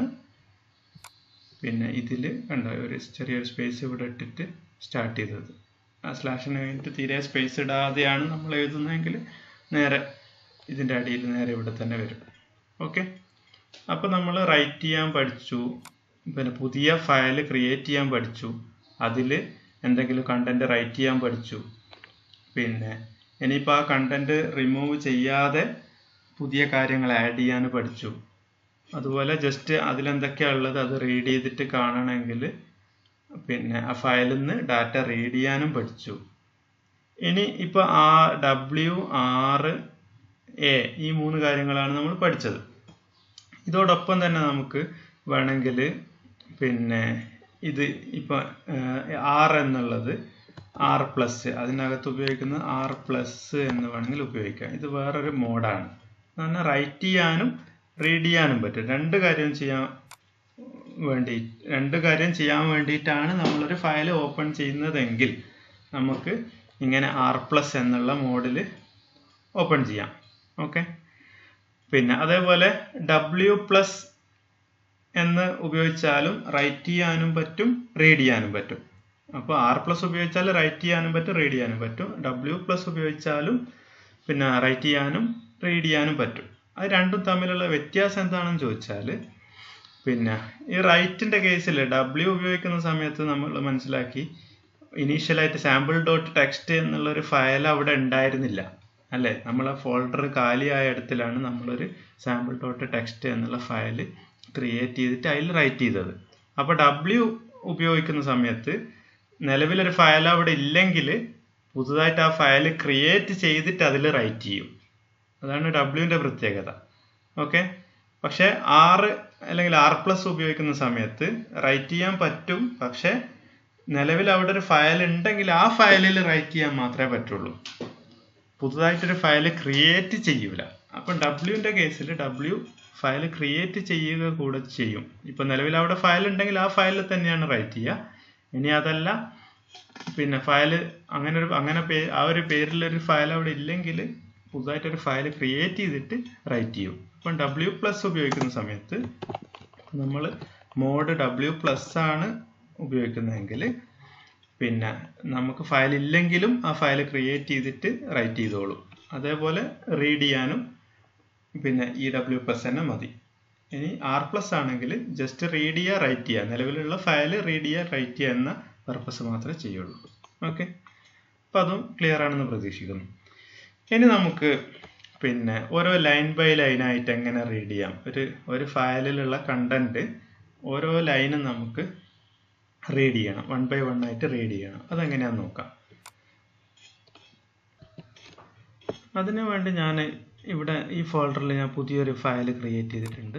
പിന്നെ ഇതിൽ കണ്ട ഒരു ചെറിയൊരു സ്പേസ് ഇവിടെ ഇട്ടിട്ട് സ്റ്റാർട്ട് ചെയ്തത് ആ സ്ലാഷിന് വേണ്ടിയിട്ട് തീരെ സ്പേസ് ഇടാതെയാണ് നമ്മൾ എഴുതുന്നതെങ്കിൽ നേരെ ഇതിൻ്റെ അടിയിൽ നേരെ ഇവിടെ തന്നെ വരും ഓക്കെ അപ്പോൾ നമ്മൾ റൈറ്റ് ചെയ്യാൻ പഠിച്ചു പിന്നെ പുതിയ ഫയൽ ക്രിയേറ്റ് ചെയ്യാൻ പഠിച്ചു അതിൽ എന്തെങ്കിലും കണ്ടന്റ് റൈറ്റ് ചെയ്യാൻ പഠിച്ചു പിന്നെ ഇനിയിപ്പോൾ ആ കണ്ടന്റ് റിമൂവ് ചെയ്യാതെ പുതിയ കാര്യങ്ങൾ ആഡ് ചെയ്യാൻ പഠിച്ചു അതുപോലെ ജസ്റ്റ് അതിലെന്തൊക്കെയാണ് ഉള്ളത് അത് റീഡ് ചെയ്തിട്ട് കാണണമെങ്കിൽ പിന്നെ ആ ഫയലിൽ നിന്ന് ഡാറ്റ റീഡ് ചെയ്യാനും പഠിച്ചു ഇനി ഇപ്പോൾ ആ ഡബ്ല്യു ആറ് എ ഈ മൂന്ന് കാര്യങ്ങളാണ് നമ്മൾ പഠിച്ചത് ഇതോടൊപ്പം തന്നെ നമുക്ക് വേണമെങ്കിൽ പിന്നെ ഇത് ഇപ്പോൾ ആർ എന്നുള്ളത് ആർ പ്ലസ് അതിനകത്ത് ഉപയോഗിക്കുന്ന ആർ പ്ലസ് എന്ന് വേണമെങ്കിൽ ഉപയോഗിക്കാം ഇത് വേറൊരു മോഡാണ് എന്നാൽ റൈറ്റ് ചെയ്യാനും റീഡ് ചെയ്യാനും പറ്റും രണ്ട് കാര്യം ചെയ്യാൻ വേണ്ടി രണ്ട് കാര്യം ചെയ്യാൻ വേണ്ടിയിട്ടാണ് നമ്മളൊരു ഫയൽ ഓപ്പൺ ചെയ്യുന്നതെങ്കിൽ നമുക്ക് ഇങ്ങനെ ആർ പ്ലസ് എന്നുള്ള മോഡിൽ ഓപ്പൺ ചെയ്യാം ഓക്കെ പിന്നെ അതേപോലെ ഡബ്ല്യു പ്ലസ് എന്ന് ഉപയോഗിച്ചാലും റൈറ്റ് ചെയ്യാനും പറ്റും റീഡ് ചെയ്യാനും പറ്റും അപ്പോൾ ആർ പ്ലസ് ഉപയോഗിച്ചാൽ റൈറ്റ് ചെയ്യാനും പറ്റും റീഡ് ചെയ്യാനും പറ്റും ഡബ്ല്യു പ്ലസ് ഉപയോഗിച്ചാലും പിന്നെ റൈറ്റ് ചെയ്യാനും റീഡ് ചെയ്യാനും പറ്റും അത് രണ്ടും തമ്മിലുള്ള വ്യത്യാസം എന്താണെന്ന് ചോദിച്ചാൽ പിന്നെ ഈ റൈറ്റിൻ്റെ കേസിൽ ഡബ്ല്യു ഉപയോഗിക്കുന്ന സമയത്ത് നമ്മൾ മനസ്സിലാക്കി ഇനീഷ്യലായിട്ട് സാമ്പിൾ ഡോട്ട് ടെക്സ്റ്റ് എന്നുള്ളൊരു ഫയൽ അവിടെ ഉണ്ടായിരുന്നില്ല അല്ലേ നമ്മളെ ഫോൾഡർ കാലിയായ ഇടത്തിലാണ് നമ്മളൊരു സാമ്പിൾ ഡോട്ട് ടെക്സ്റ്റ് എന്നുള്ള ഫയൽ ക്രിയേറ്റ് ചെയ്തിട്ട് അതിൽ റൈറ്റ് ചെയ്തത് അപ്പോൾ ഡബ്ല്യു ഉപയോഗിക്കുന്ന സമയത്ത് നിലവിലൊരു ഫയൽ അവിടെ ഇല്ലെങ്കിൽ പുതുതായിട്ട് ആ ഫയൽ ക്രിയേറ്റ് ചെയ്തിട്ട് അതിൽ റൈറ്റ് ചെയ്യും അതാണ് ഡബ്ല്യുവിൻ്റെ പ്രത്യേകത ഓക്കെ പക്ഷേ ആറ് അല്ലെങ്കിൽ ആർ പ്ലസ് ഉപയോഗിക്കുന്ന സമയത്ത് റൈറ്റ് ചെയ്യാൻ പറ്റും പക്ഷേ നിലവിൽ അവിടെ ഒരു ഫയൽ ഉണ്ടെങ്കിൽ ആ ഫയലിൽ റൈറ്റ് ചെയ്യാൻ മാത്രമേ പറ്റുള്ളൂ പുതുതായിട്ടൊരു ഫയൽ ക്രിയേറ്റ് ചെയ്യൂല അപ്പം ഡബ്ല്യുവിൻ്റെ കേസിൽ ഡബ്ല്യു ഫയൽ ക്രിയേറ്റ് ചെയ്യുക കൂടെ ചെയ്യും ഇപ്പം നിലവിൽ അവിടെ ഫയൽ ഉണ്ടെങ്കിൽ ആ ഫയലിൽ തന്നെയാണ് റൈറ്റ് ചെയ്യുക ഇനി അതല്ല പിന്നെ ഫയൽ അങ്ങനെ ഒരു അങ്ങനെ പേ ആ ഒരു പേരിലൊരു ഫയൽ അവിടെ ഇല്ലെങ്കിൽ പുതുതായിട്ടൊരു ഫയൽ ക്രിയേറ്റ് ചെയ്തിട്ട് റൈറ്റ് ചെയ്യും അപ്പം ഡബ്ല്യു പ്ലസ് ഉപയോഗിക്കുന്ന സമയത്ത് നമ്മൾ മോഡ് ഡബ്ല്യു പ്ലസ് ആണ് ഉപയോഗിക്കുന്നതെങ്കിൽ പിന്നെ നമുക്ക് ഫയൽ ഇല്ലെങ്കിലും ആ ഫയൽ ക്രിയേറ്റ് ചെയ്തിട്ട് റൈറ്റ് ചെയ്തോളൂ അതേപോലെ റീഡ് ചെയ്യാനും പിന്നെ ഇ ഡബ്ല്യു പ്ലസ് തന്നെ മതി ഇനി ആർ പ്ലസ് ആണെങ്കിൽ ജസ്റ്റ് റീഡ് ചെയ്യുക റൈറ്റ് ചെയ്യുക നിലവിലുള്ള ഫയൽ റീഡ് ചെയ്യുക റൈറ്റ് ചെയ്യുക എന്ന പർപ്പസ് മാത്രമേ ചെയ്യുള്ളൂ ഓക്കെ അപ്പം അതും ക്ലിയർ ആണെന്ന് പ്രതീക്ഷിക്കുന്നു ഇനി നമുക്ക് പിന്നെ ഓരോ ലൈൻ ബൈ ലൈനായിട്ട് എങ്ങനെ റീഡ് ചെയ്യാം ഒരു ഒരു ഫയലിലുള്ള കണ്ടന്റ് ഓരോ ലൈനും നമുക്ക് റീഡ് ചെയ്യണം വൺ ബൈ വൺ ആയിട്ട് റീഡ് ചെയ്യണം അതെങ്ങനെയാന്ന് നോക്കാം അതിനു വേണ്ടി ഞാൻ ഇവിടെ ഈ ഫോൾഡറിൽ ഞാൻ പുതിയൊരു ഫയൽ ക്രിയേറ്റ് ചെയ്തിട്ടുണ്ട്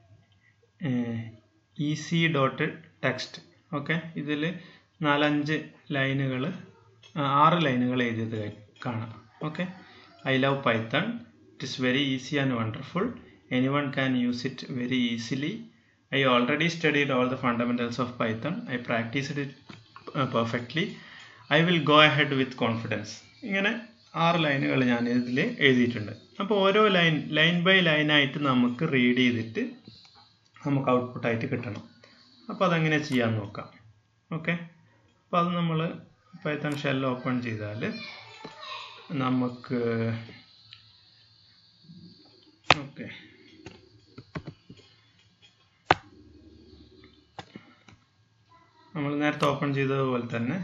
E C dot text okay ഇതിൽ നാലഞ്ച് ലൈനുകൾ ആറ് ലൈനുകൾ എഴുതിയത് കാണാം okay I love Python it is very easy and wonderful any one can use it very easily I already studied all the fundamentals of Python. I practiced it uh, perfectly. I will go ahead with confidence. ഇങ്ങനെ ആറ് ലൈനുകൾ ഞാൻ ഇതിൽ എഴുതിയിട്ടുണ്ട് അപ്പോൾ ഓരോ line line by ലൈനായിട്ട് നമുക്ക് റീഡ് ചെയ്തിട്ട് നമുക്ക് ഔട്ട്പുട്ടായിട്ട് കിട്ടണം അപ്പോൾ അതെങ്ങനെ ചെയ്യാൻ നോക്കാം ഓക്കെ അപ്പോൾ അത് നമ്മൾ പൈത്തൺ ഷെൽ ഓപ്പൺ ചെയ്താൽ നമുക്ക് ഓക്കെ നമ്മൾ നേരത്തെ ഓപ്പൺ ചെയ്തതുപോലെ തന്നെ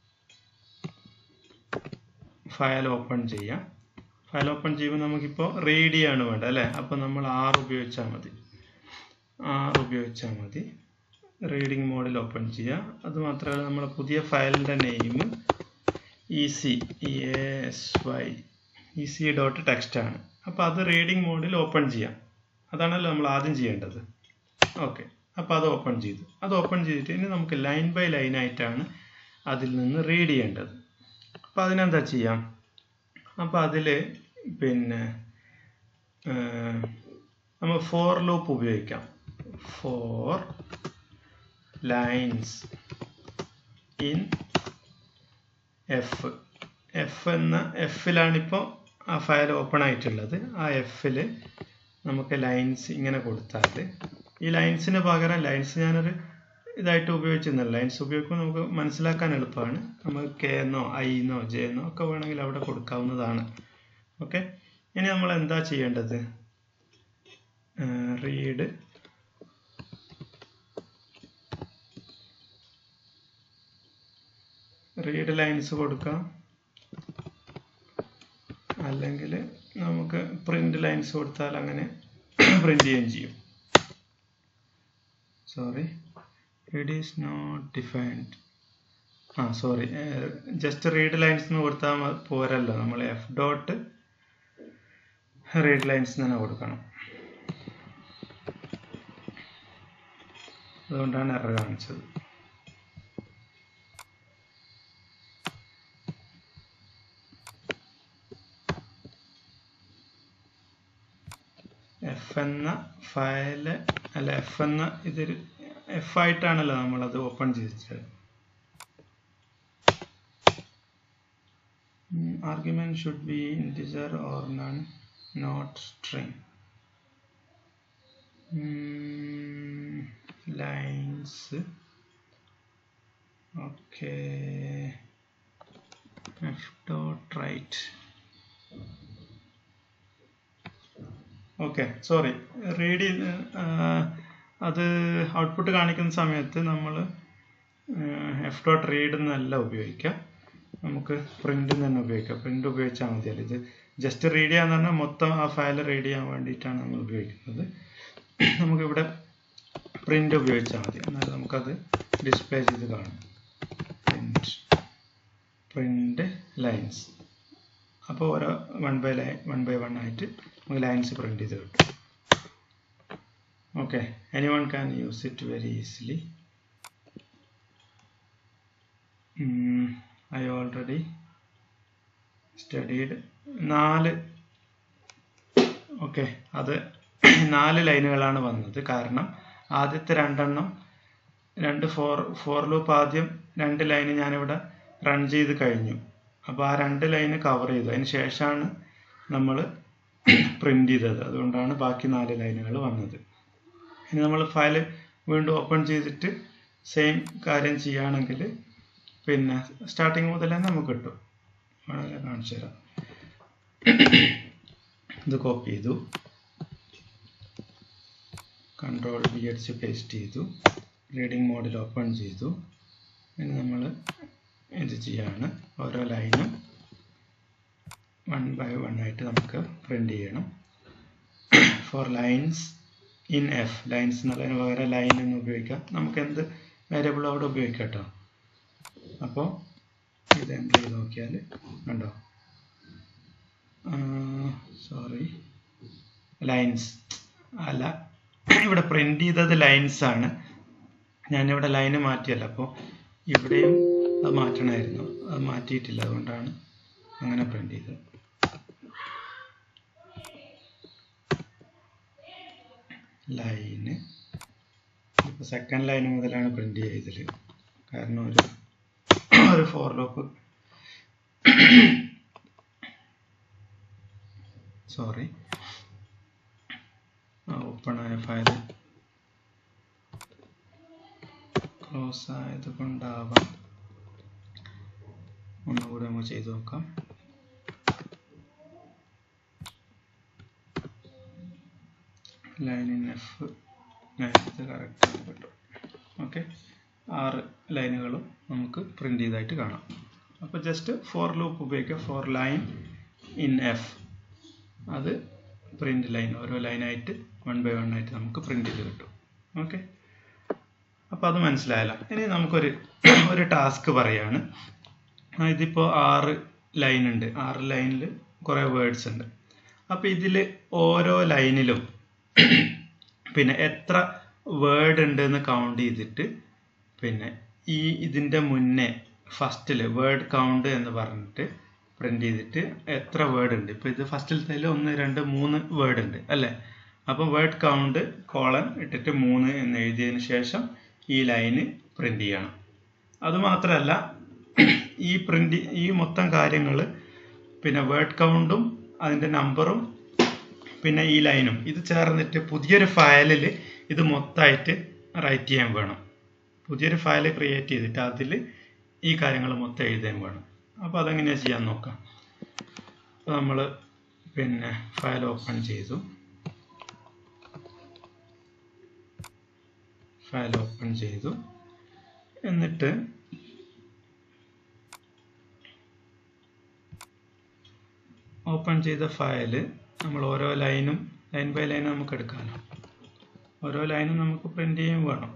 ഫയൽ ഓപ്പൺ ചെയ്യാം ഫയൽ ഓപ്പൺ ചെയ്യുമ്പോൾ നമുക്കിപ്പോൾ റീഡ് ചെയ്യാണ് വേണ്ടത് അല്ലേ അപ്പോൾ നമ്മൾ ആർ ഉപയോഗിച്ചാൽ മതി ആർ ഉപയോഗിച്ചാൽ മതി റീഡിംഗ് മോഡിൽ ഓപ്പൺ ചെയ്യുക അത് മാത്രമല്ല നമ്മുടെ പുതിയ ഫയലിൻ്റെ name E C E S Y E C dot text ആണ് അപ്പോൾ അത് റീഡിംഗ് മോഡിൽ ഓപ്പൺ ചെയ്യാം അതാണല്ലോ നമ്മൾ ആദ്യം ചെയ്യേണ്ടത് ഓക്കെ അപ്പോൾ അത് ഓപ്പൺ ചെയ്തു അത് ഓപ്പൺ ചെയ്തിട്ട് ഇനി നമുക്ക് ലൈൻ ബൈ ലൈൻ ആയിട്ടാണ് അതിൽ നിന്ന് റീഡ് ചെയ്യേണ്ടത് അപ്പോൾ അതിനെന്താ ചെയ്യാം അപ്പോൾ അതിൽ പിന്നെ നമ്മൾ ഫോർ ലൂപ്പ് ഉപയോഗിക്കാം for lines in F F എന്ന എഫിലാണിപ്പോൾ ആ ഫയൽ ഓപ്പൺ ആയിട്ടുള്ളത് ആ എഫിൽ നമുക്ക് ലൈൻസ് ഇങ്ങനെ കൊടുത്താൽ ഈ ലൈൻസിന് പകരം ലൈൻസ് ഞാനൊരു ഇതായിട്ട് ഉപയോഗിച്ചിരുന്നില്ല ലൈൻസ് ഉപയോഗിക്കുമ്പോൾ നമുക്ക് മനസ്സിലാക്കാൻ എളുപ്പമാണ് നമുക്ക് കെ എന്നോ ഐ എന്നോ ജെ എന്നോ ഒക്കെ വേണമെങ്കിൽ അവിടെ കൊടുക്കാവുന്നതാണ് ഓക്കെ ഇനി നമ്മൾ എന്താ ചെയ്യേണ്ടത് റീഡ് റീഡ് ലൈൻസ് കൊടുക്കാം അല്ലെങ്കിൽ നമുക്ക് പ്രിന്റ് ലൈൻസ് കൊടുത്താൽ അങ്ങനെ പ്രിന്റ് ചെയ്യുകയും ചെയ്യും sorry read is not defined ആ സോറി ജസ്റ്റ് റീഡ് ലൈൻസ് എന്ന് കൊടുത്താൽ പോരല്ലോ നമ്മൾ എഫ് ഡോട്ട് റീഡ് ലൈൻസ് തന്നെ കൊടുക്കണം അതുകൊണ്ടാണ് എറർ കാണിച്ചത് എഫ് എന്ന ഫയല് അല്ല എഫ് എന്ന ഇതൊരു എഫ് ആയിട്ടാണല്ലോ നമ്മളത് ഓപ്പൺ ചെയ്തത് argument should be integer or none not string lines okay F dot write okay sorry read അത് ഔട്ട്പുട്ട് കാണിക്കുന്ന സമയത്ത് നമ്മൾ എഫ് ഡോട്ട് റീഡ് എന്നല്ല ഉപയോഗിക്കുക നമുക്ക് പ്രിന്റ് തന്നെ ഉപയോഗിക്കാം പ്രിന്റ് ഉപയോഗിച്ചാൽ മതിയല്ലോ ഇത് ജസ്റ്റ് റീഡ് ചെയ്യാന്ന് പറഞ്ഞാൽ മൊത്തം ആ ഫയൽ റീഡ് ചെയ്യാൻ വേണ്ടിയിട്ടാണ് നമ്മൾ ഉപയോഗിക്കുന്നത് നമുക്കിവിടെ പ്രിന്റ് ഉപയോഗിച്ചാൽ മതി എന്നാൽ നമുക്കത് ഡിസ്പ്ലേ ചെയ്ത് കാണും പ്രിന്റ് പ്രിന്റ് ലൈൻസ് അപ്പോൾ ഓരോ one by line one by one ആയിട്ട് നമുക്ക് ലൈൻസ് പ്രിന്റ് ചെയ്ത് കിട്ടും okay any one can use it very easily I already studied നാല് ഓക്കെ അത് നാല് ലൈനുകളാണ് വന്നത് കാരണം ആദ്യത്തെ രണ്ടെണ്ണം രണ്ട് ഫോർ ഫോർ ലൂപ്പ് ആദ്യം രണ്ട് ലൈന് ഞാനിവിടെ റൺ ചെയ്ത് കഴിഞ്ഞു അപ്പോൾ ആ രണ്ട് ലൈന് കവർ ചെയ്തു അതിന് ശേഷമാണ് നമ്മൾ പ്രിന്റ് ചെയ്തത് അതുകൊണ്ടാണ് ബാക്കി നാല് ലൈനുകൾ വന്നത് ഇനി നമ്മൾ ഫയൽ വീണ്ടും ഓപ്പൺ ചെയ്തിട്ട് സെയിം കാര്യം ചെയ്യുകയാണെങ്കിൽ പിന്നെ സ്റ്റാർട്ടിങ് മുതൽ തന്നെ നമുക്ക് കിട്ടും വേണമെങ്കിൽ കാണിച്ചു തരാം ഇത് കോപ്പി ചെയ്തു കൺട്രോൾ ബി അടിച്ച് പേസ്റ്റ് ചെയ്തു റീഡിംഗ് മോഡിൽ ഓപ്പൺ ചെയ്തു ഇനി നമ്മൾ ഇത് ചെയ്യാണ് ഓരോ ലൈനും വൺ ബൈ വൺ ആയിട്ട് നമുക്ക് പ്രിന്റ് ചെയ്യണം for lines in F lines എന്നുള്ളതിന് പകരം ലൈൻ എന്ന് ഉപയോഗിക്കാം നമുക്ക് എന്ത് വേരിയബിൾ അവിടെ ഉപയോഗിക്കാം കേട്ടോ അപ്പോൾ ഇത് എന്ത് ചെയ്ത് നോക്കിയാൽ കണ്ടോ സോറി ലൈൻസ് അല്ല ഇവിടെ പ്രിന്റ് ചെയ്തത് ലൈൻസ് ആണ് ഞാനിവിടെ ലൈന് മാറ്റിയല്ല അപ്പോൾ ഇവിടെയും അത് മാറ്റണമായിരുന്നു അത് മാറ്റിയിട്ടില്ല അതുകൊണ്ടാണ് അങ്ങനെ പ്രിന്റ് ചെയ്തത് ലൈന് ഇപ്പോൾ സെക്കൻഡ് ലൈൻ മുതലാണ് പ്രിന്റ് ചെയ്തത് കാരണം ഒരു ഒരു ഫോർ ലൂപ്പ് സോറി ഓപ്പൺ ആയ ഫയൽ ക്ലോസ് ആയത് കൊണ്ടാവാം ഒന്നുകൂടി നമുക്ക് ചെയ്ത് നോക്കാം ലൈൻ ഇൻ എഫ് ലൈനത്ത് കറക്റ്റ് കിട്ടും ഓക്കെ ആറ് ലൈനുകളും നമുക്ക് പ്രിന്റ് ചെയ്തായിട്ട് കാണാം അപ്പോൾ ജസ്റ്റ് ഫോർ ലൂപ്പ് ഉപയോഗിക്കുക ഫോർ ലൈൻ ഇൻ എഫ് അത് പ്രിന്റ് ലൈൻ ഓരോ ലൈനായിട്ട് വൺ ബൈ വൺ ആയിട്ട് നമുക്ക് പ്രിന്റ് ചെയ്ത് കിട്ടും ഓക്കെ അപ്പോൾ അത് മനസ്സിലായല്ലോ ഇനി നമുക്കൊരു ഒരു ടാസ്ക് പറയാണ് ഇതിപ്പോൾ ആറ് ലൈൻ ഉണ്ട് ആറ് ലൈനിൽ കുറേ വേർഡ്സ് ഉണ്ട് അപ്പോൾ ഇതിൽ ഓരോ ലൈനിലും പിന്നെ എത്ര വേർഡ് ഉണ്ട് എന്ന് കൗണ്ട് ചെയ്തിട്ട് പിന്നെ ഈ ഇതിൻ്റെ മുന്നേ ഫസ്റ്റിൽ വേർഡ് കൗണ്ട് എന്ന് പറഞ്ഞിട്ട് പ്രിന്റ് ചെയ്തിട്ട് എത്ര വേർഡ് ഉണ്ട് ഇപ്പോൾ ഇത് ഫസ്റ്റിലത്തേൽ ഒന്ന് രണ്ട് മൂന്ന് വേർഡ് ഉണ്ട് അല്ലേ അപ്പോൾ വേർഡ് കൗണ്ട് കോളൻ ഇട്ടിട്ട് മൂന്ന് എന്ന് എഴുതിയതിന് ശേഷം ഈ ലൈന് പ്രിന്റ് ചെയ്യണം അതുമാത്രമല്ല ഈ പ്രിന്റ് ഈ മൊത്തം കാര്യങ്ങൾ പിന്നെ വേർഡ് കൗണ്ടും അതിൻ്റെ നമ്പറും പിന്നെ ഈ ലൈനും ഇത് ചേർന്നിട്ട് പുതിയൊരു ഫയലിൽ ഇത് മൊത്തമായിട്ട് റൈറ്റ് ചെയ്യാൻ വേണം പുതിയൊരു ഫയൽ ക്രിയേറ്റ് ചെയ്തിട്ട് അതിൽ ഈ കാര്യങ്ങൾ മൊത്തം എഴുതാൻ വേണം അപ്പോൾ അതെങ്ങനെയാണ് ചെയ്യാൻ നോക്കാം അപ്പോൾ നമ്മൾ പിന്നെ ഫയൽ ഓപ്പൺ ചെയ്തു ഫയൽ ഓപ്പൺ ചെയ്തു എന്നിട്ട് ഓപ്പൺ ചെയ്ത ഫയൽ നമ്മൾ ഓരോ ലൈനും ലൈൻ ബൈ ലൈൻ നമുക്ക് എടുക്കാമല്ലോ ഓരോ ലൈനും നമുക്ക് പ്രിന്റ് ചെയ്യാൻ വേണം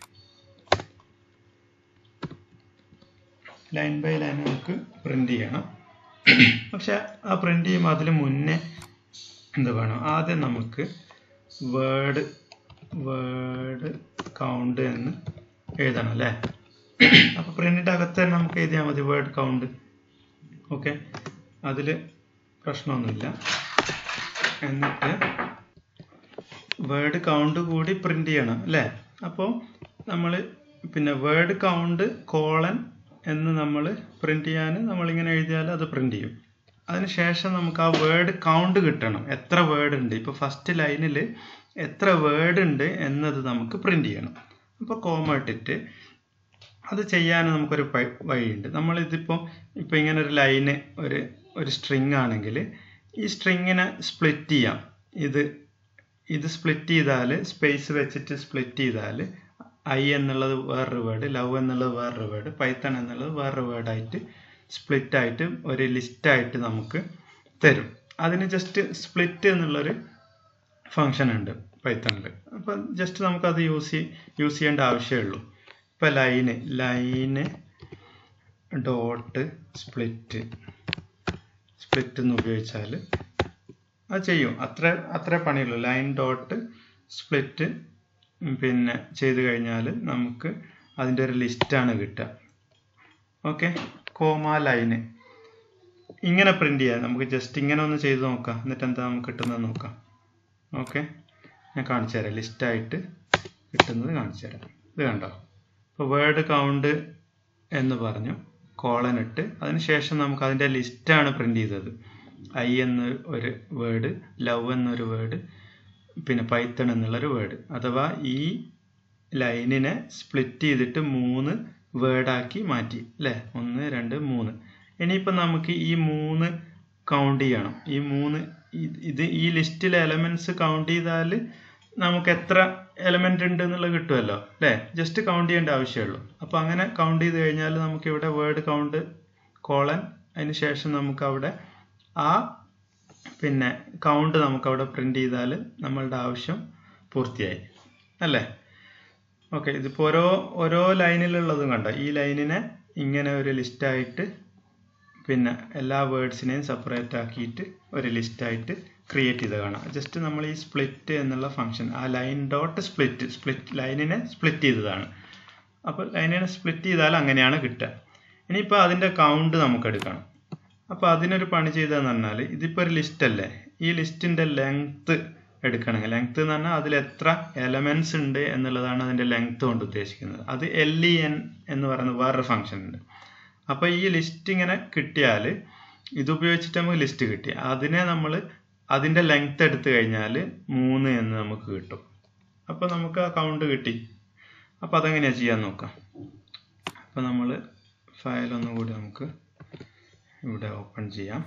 ലൈൻ ബൈ ലൈൻ നമുക്ക് പ്രിന്റ് ചെയ്യണം പക്ഷെ ആ പ്രിന്റ് ചെയ്യുമ്പോൾ അതിന് മുന്നേ എന്ത് വേണം ആദ്യം നമുക്ക് വേർഡ് വേർഡ് കൗണ്ട് എന്ന് എഴുതണം അല്ലേ അപ്പോൾ പ്രിന്റിൻ്റെ അകത്ത് തന്നെ നമുക്ക് എഴുതിയാൽ മതി വേർഡ് കൗണ്ട് ഓക്കെ അതിൽ പ്രശ്നമൊന്നുമില്ല എന്നിട്ട് വേർഡ് കൗണ്ട് കൂടി പ്രിന്റ് ചെയ്യണം അല്ലേ അപ്പോൾ നമ്മൾ പിന്നെ വേർഡ് കൗണ്ട് കോളൻ എന്ന് നമ്മൾ പ്രിന്റ് ചെയ്യാൻ നമ്മളിങ്ങനെ എഴുതിയാൽ അത് പ്രിന്റ് ചെയ്യും അതിനുശേഷം നമുക്ക് ആ വേർഡ് കൗണ്ട് കിട്ടണം എത്ര വേർഡ് ഉണ്ട് ഇപ്പോൾ ഫസ്റ്റ് ലൈനിൽ എത്ര വേർഡ് ഉണ്ട് എന്നത് നമുക്ക് പ്രിന്റ് ചെയ്യണം അപ്പോൾ കോമ ഇട്ടിട്ട് അത് ചെയ്യാൻ നമുക്കൊരു പ- വഴിയുണ്ട് നമ്മളിതിപ്പോൾ ഇപ്പോൾ ഇങ്ങനെ ഒരു ലൈന് ഒരു ഒരു സ്ട്രിങ് ആണെങ്കിൽ ഈ സ്ട്രിങ്ങിനെ സ്പ്ലിറ്റ് ചെയ്യാം ഇത് ഇത് സ്പ്ലിറ്റ് ചെയ്താൽ സ്പേസ് വെച്ചിട്ട് സ്പ്ലിറ്റ് ചെയ്താൽ ഐ എന്നുള്ളത് വേറൊരു വേർഡ് ലവ് എന്നുള്ളത് വേറൊരു വേർഡ് പൈത്തൺ എന്നുള്ളത് വേറൊരു വേർഡായിട്ട് സ്പ്ലിറ്റ് ആയിട്ട് ഒരു ലിസ്റ്റായിട്ട് നമുക്ക് തരും അതിന് ജസ്റ്റ് സ്പ്ലിറ്റ് എന്നുള്ളൊരു ഫങ്ഷൻ ഉണ്ട് പൈത്തണിൽ അപ്പം ജസ്റ്റ് നമുക്കത് യൂസ് യൂസ് ചെയ്യേണ്ട ആവശ്യമേ ഉള്ളൂ ഇപ്പം line line dot split split എന്ന് ഉപയോഗിച്ചാൽ അത് ചെയ്യും അത്ര അത്ര പണിയുള്ളൂ ലൈൻ ഡോട്ട് സ്പ്ലിറ്റ് പിന്നെ ചെയ്ത് കഴിഞ്ഞാൽ നമുക്ക് അതിൻ്റെ ഒരു ലിസ്റ്റാണ് കിട്ടുക ഓക്കെ കോമ ലൈന് ഇങ്ങനെ പ്രിന്റ് ചെയ്യാം നമുക്ക് ജസ്റ്റ് ഇങ്ങനെ ഒന്ന് ചെയ്ത് നോക്കാം എന്നിട്ട് എന്താ നമുക്ക് കിട്ടുന്നത് നോക്കാം ഓക്കെ ഞാൻ കാണിച്ചു തരാം ലിസ്റ്റായിട്ട് കിട്ടുന്നത് കാണിച്ചു തരാം ഇത് കണ്ടോ ഇപ്പോൾ വേർഡ് കൗണ്ട് എന്ന് പറഞ്ഞു കോളൻ ഇട്ട് അതിനുശേഷം നമുക്ക് അതിൻ്റെ ലിസ്റ്റാണ് പ്രിന്റ് ചെയ്തത് ഐ എന്ന ഒരു വേർഡ് ലവ് എന്നൊരു വേർഡ് പിന്നെ പൈത്തൺ എന്നുള്ളൊരു വേർഡ് അഥവാ ഈ ലൈനിനെ സ്പ്ലിറ്റ് ചെയ്തിട്ട് മൂന്ന് വേർഡാക്കി മാറ്റി അല്ലേ ഒന്ന് രണ്ട് മൂന്ന് ഇനിയിപ്പോൾ നമുക്ക് ഈ മൂന്ന് കൗണ്ട് ചെയ്യണം ഈ മൂന്ന് ഇത് ഇത് ഈ ലിസ്റ്റിലെ എലമെന്റ്സ് കൗണ്ട് ചെയ്താൽ നമുക്ക് എത്ര എലമെന്റ് ഉണ്ട് എന്നുള്ളത് കിട്ടുമല്ലോ അല്ലേ ജസ്റ്റ് കൗണ്ട് ചെയ്യേണ്ട ആവശ്യമുള്ളൂ അപ്പോൾ അങ്ങനെ കൗണ്ട് ചെയ്ത് കഴിഞ്ഞാൽ നമുക്ക് ഇവിടെ വേർഡ് കൗണ്ട് കോളൻ അതിന് ശേഷം നമുക്ക് അവിടെ ആ പിന്നെ കൗണ്ട് നമുക്ക് അവിടെ പ്രിന്റ് ചെയ്താൽ നമ്മളുടെ ആവശ്യം പൂർത്തിയായി അല്ലേ ഓക്കെ ഇതിപ്പോൾ ഓരോ ഓരോ ലൈനിലുള്ളതും കണ്ടോ ഈ ലൈനിനെ ഇങ്ങനെ ഒരു ലിസ്റ്റായിട്ട് പിന്നെ എല്ലാ വേർഡ്സിനെയും സെപ്പറേറ്റ് ആക്കിയിട്ട് ഒരു ലിസ്റ്റായിട്ട് ക്രിയേറ്റ് ചെയ്ത് കാണാം ജസ്റ്റ് നമ്മൾ ഈ സ്പ്ലിറ്റ് എന്നുള്ള ഫംഗ്ഷൻ ആ ലൈൻ ഡോട്ട് സ്പ്ലിറ്റ് സ്പ്ലിറ്റ് ലൈനിനെ സ്പ്ലിറ്റ് ചെയ്തതാണ് അപ്പോൾ ലൈനിനെ സ്പ്ലിറ്റ് ചെയ്താൽ അങ്ങനെയാണ് കിട്ടുക ഇനിയിപ്പോൾ അതിൻ്റെ കൗണ്ട് നമുക്ക് എടുക്കണം അപ്പോൾ അതിനൊരു പണി ചെയ്തതെന്ന് പറഞ്ഞാൽ ഇതിപ്പോൾ ഒരു ലിസ്റ്റ് അല്ലേ ഈ ലിസ്റ്റിൻ്റെ ലെങ്ത്ത് എടുക്കണമെങ്കിൽ ലെങ്ത്ത് എന്ന് പറഞ്ഞാൽ അതിൽ എത്ര എലമെന്റ്സ് ഉണ്ട് എന്നുള്ളതാണ് അതിൻ്റെ ലെങ്ത്ത് കൊണ്ട് ഉദ്ദേശിക്കുന്നത് അത് എൽ ഇ എൻ എന്ന് പറയുന്ന വേറൊരു ഫംഗ്ഷൻ ഉണ്ട് അപ്പോൾ ഈ ലിസ്റ്റ് ഇങ്ങനെ കിട്ടിയാൽ ഇത് ഉപയോഗിച്ചിട്ട് നമുക്ക് ലിസ്റ്റ് കിട്ടി അതിനെ നമ്മൾ അതിൻ്റെ ലെങ്ത്ത് എടുത്തു കഴിഞ്ഞാൽ മൂന്ന് എന്ന് നമുക്ക് കിട്ടും അപ്പോൾ നമുക്ക് ആ കൗണ്ട് കിട്ടി അപ്പോൾ അതെങ്ങനെയാണ് ചെയ്യാൻ നോക്കാം അപ്പോൾ നമ്മൾ ഫയൽ ഒന്നുകൂടി നമുക്ക് ഇവിടെ ഓപ്പൺ ചെയ്യാം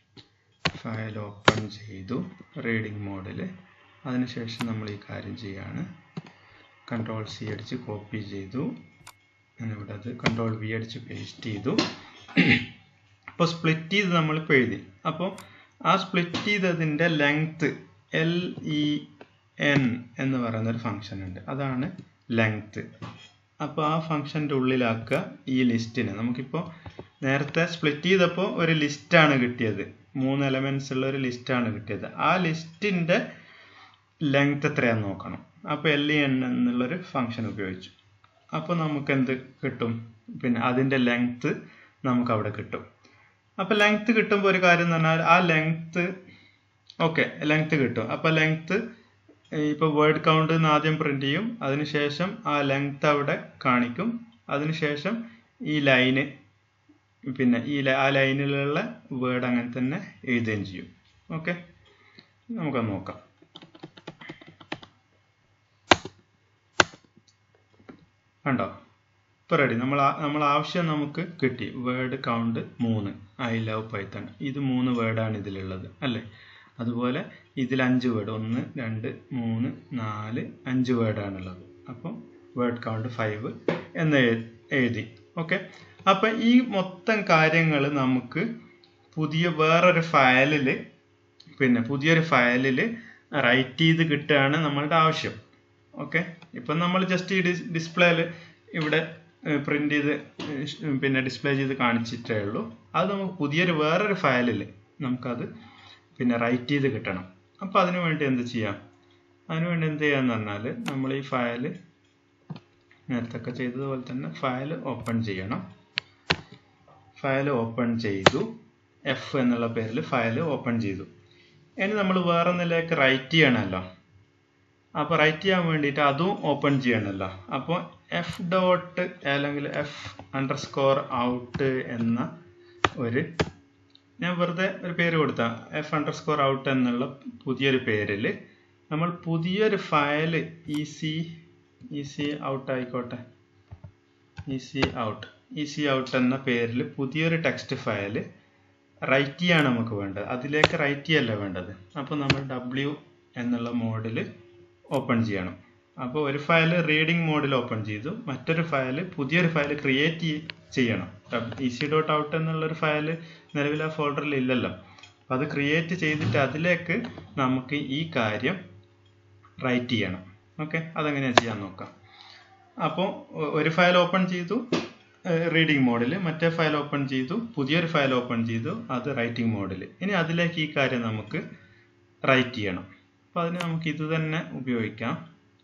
ഫയൽ ഓപ്പൺ ചെയ്തു റീഡിംഗ് മോഡിൽ അതിനുശേഷം നമ്മൾ ഈ കാര്യം ചെയ്യാണ് കൺട്രോൾ സി അടിച്ച് കോപ്പി ചെയ്തു ഇവിടെ അത് കൺട്രോൾ വി അടിച്ച് പേസ്റ്റ് ചെയ്തു അപ്പോൾ സ്പ്ലിറ്റ് ചെയ്ത് നമ്മളിപ്പോൾ എഴുതി അപ്പോൾ ആ സ്പ്ലിറ്റ് ചെയ്തതിൻ്റെ ലെങ്ത്ത് എൽ ഇ എൻ എന്ന് പറയുന്ന ഒരു ഫംഗ്ഷൻ ഉണ്ട് അതാണ് ലെങ്ത്ത് അപ്പോൾ ആ ഫംഗ്ഷൻ്റെ ഉള്ളിലാക്കുക ഈ ലിസ്റ്റിനെ നമുക്കിപ്പോൾ നേരത്തെ സ്പ്ലിറ്റ് ചെയ്തപ്പോൾ ഒരു ലിസ്റ്റാണ് കിട്ടിയത് മൂന്ന് എലമെന്റ്സ് ഉള്ള ഒരു ലിസ്റ്റാണ് കിട്ടിയത് ആ ലിസ്റ്റിൻ്റെ ലെങ്ത് എത്രയാണെന്ന് നോക്കണം അപ്പോൾ എൽ ഇ എൻ എന്നുള്ളൊരു ഫംഗ്ഷൻ ഉപയോഗിച്ചു അപ്പോൾ നമുക്ക് എന്ത് കിട്ടും പിന്നെ അതിൻ്റെ ലെങ്ത്ത് നമുക്ക് അവിടെ കിട്ടും അപ്പോൾ ലെങ്ത്ത് കിട്ടുമ്പോൾ ഒരു കാര്യം എന്ന് പറഞ്ഞാൽ ആ ലെങ്ത്ത് ഓക്കെ ലെങ്ത്ത് കിട്ടും അപ്പോൾ ലെങ്ത്ത് ഇപ്പോൾ വേർഡ് കൗണ്ട് എന്ന് ആദ്യം പ്രിന്റ് ചെയ്യും അതിനുശേഷം ആ ലെങ്ത്ത് അവിടെ കാണിക്കും അതിനുശേഷം ഈ ലൈന് പിന്നെ ഈ ആ ലൈനിലുള്ള വേർഡ് അങ്ങനെ തന്നെ എഴുതുകയും ചെയ്യും ഓക്കെ നമുക്കത് നോക്കാം കണ്ടോ ഇപ്പോൾ റെഡി നമ്മൾ നമ്മൾ ആവശ്യം നമുക്ക് കിട്ടി വേർഡ് കൗണ്ട് മൂന്ന് ഐ ലവ് പൈത്തൺ ഇത് മൂന്ന് വേർഡാണ് ഇതിലുള്ളത് അല്ലേ അതുപോലെ ഇതിൽ അഞ്ച് വേർഡ് ഒന്ന് രണ്ട് മൂന്ന് നാല് അഞ്ച് വേർഡാണുള്ളത് അപ്പം വേർഡ് കൗണ്ട് ഫൈവ് എന്ന് എഴു- എഴുതി ഓക്കെ അപ്പം ഈ മൊത്തം കാര്യങ്ങൾ നമുക്ക് പുതിയ വേറൊരു ഫയലിൽ പിന്നെ പുതിയൊരു ഫയലിൽ റൈറ്റ് ചെയ്ത് കിട്ടുകയാണ് നമ്മളുടെ ആവശ്യം ഓക്കെ ഇപ്പം നമ്മൾ ജസ്റ്റ് ഈ ഡിസ്പ്ലേയിൽ ഇവിടെ പ്രിന്റ് ചെയ്ത് ഏഹ് ഷ് പിന്നെ ഡിസ്പ്ലേ ചെയ്ത് കാണിച്ചിട്ടേ ഉള്ളൂ അത് നമുക്ക് പുതിയൊരു വേറൊരു ഫയലിൽ നമുക്കത് പിന്നെ റൈറ്റ് ചെയ്ത് കിട്ടണം അപ്പോൾ അതിനു വേണ്ടി എന്ത് ചെയ്യാം അതിനു വേണ്ടി എന്ത് ചെയ്യാന്ന് പറഞ്ഞാൽ നമ്മൾ ഈ ഫയൽ നേരത്തെ ചെയ്തതുപോലെ തന്നെ ഫയൽ ഓപ്പൺ ചെയ്യണം ഫയൽ ഓപ്പൺ ചെയ്തു എഫ് എന്നുള്ള പേരിൽ ഫയൽ ഓപ്പൺ ചെയ്തു ഇനി നമ്മൾ വേറെ ഒന്നിലേക്ക് റൈറ്റ് ചെയ്യണമല്ലോ അപ്പോൾ റൈറ്റ് ചെയ്യാൻ വേണ്ടിയിട്ട് അതും ഓപ്പൺ ചെയ്യണമല്ലോ അപ്പോൾ എഫ് ഡോട്ട് അല്ലെങ്കിൽ എഫ് അണ്ടർ സ്കോർ ഔട്ട് എന്ന ഒരു ഞാൻ വെറുതെ ഒരു പേര് കൊടുത്ത എഫ് അണ്ടർ സ്കോർ ഔട്ട് എന്നുള്ള പുതിയൊരു പേരിൽ നമ്മൾ പുതിയൊരു file E C E C out ആയിക്കോട്ടെ E C out E C out എന്ന പേരിൽ പുതിയൊരു ടെക്സ്റ്റ് ഫയൽ റൈറ്റ് ചെയ്യാണ് നമുക്ക് വേണ്ടത് അതിലേക്ക് റൈറ്റ് ചെയ്യല്ല വേണ്ടത് അപ്പോൾ നമ്മൾ ഡബ്ല്യു എന്നുള്ള മോഡിൽ ഓപ്പൺ ചെയ്യണം അപ്പോൾ ഒരു ഫയൽ റീഡിംഗ് മോഡിൽ ഓപ്പൺ ചെയ്തു മറ്റൊരു ഫയൽ പുതിയൊരു ഫയൽ ക്രിയേറ്റ് ചെയ്യണം ഇ സി ഡോട്ട് ഔട്ട് എന്നുള്ളൊരു ഫയൽ നിലവിൽ ആ ഫോൾഡറിൽ ഇല്ലല്ലോ അപ്പോൾ അത് ക്രിയേറ്റ് ചെയ്തിട്ട് അതിലേക്ക് നമുക്ക് ഈ കാര്യം റൈറ്റ് ചെയ്യണം ഓക്കെ അതെങ്ങനെയാണ് ചെയ്യാൻ നോക്കാം അപ്പോൾ ഒരു ഫയൽ ഓപ്പൺ ചെയ്തു റീഡിംഗ് മോഡിൽ മറ്റേ ഫയൽ ഓപ്പൺ ചെയ്തു പുതിയൊരു ഫയൽ ഓപ്പൺ ചെയ്തു അത് റൈറ്റിംഗ് മോഡിൽ ഇനി അതിലേക്ക് ഈ കാര്യം നമുക്ക് റൈറ്റ് ചെയ്യണം അപ്പോൾ അതിന് നമുക്ക് ഇത് തന്നെ ഉപയോഗിക്കാം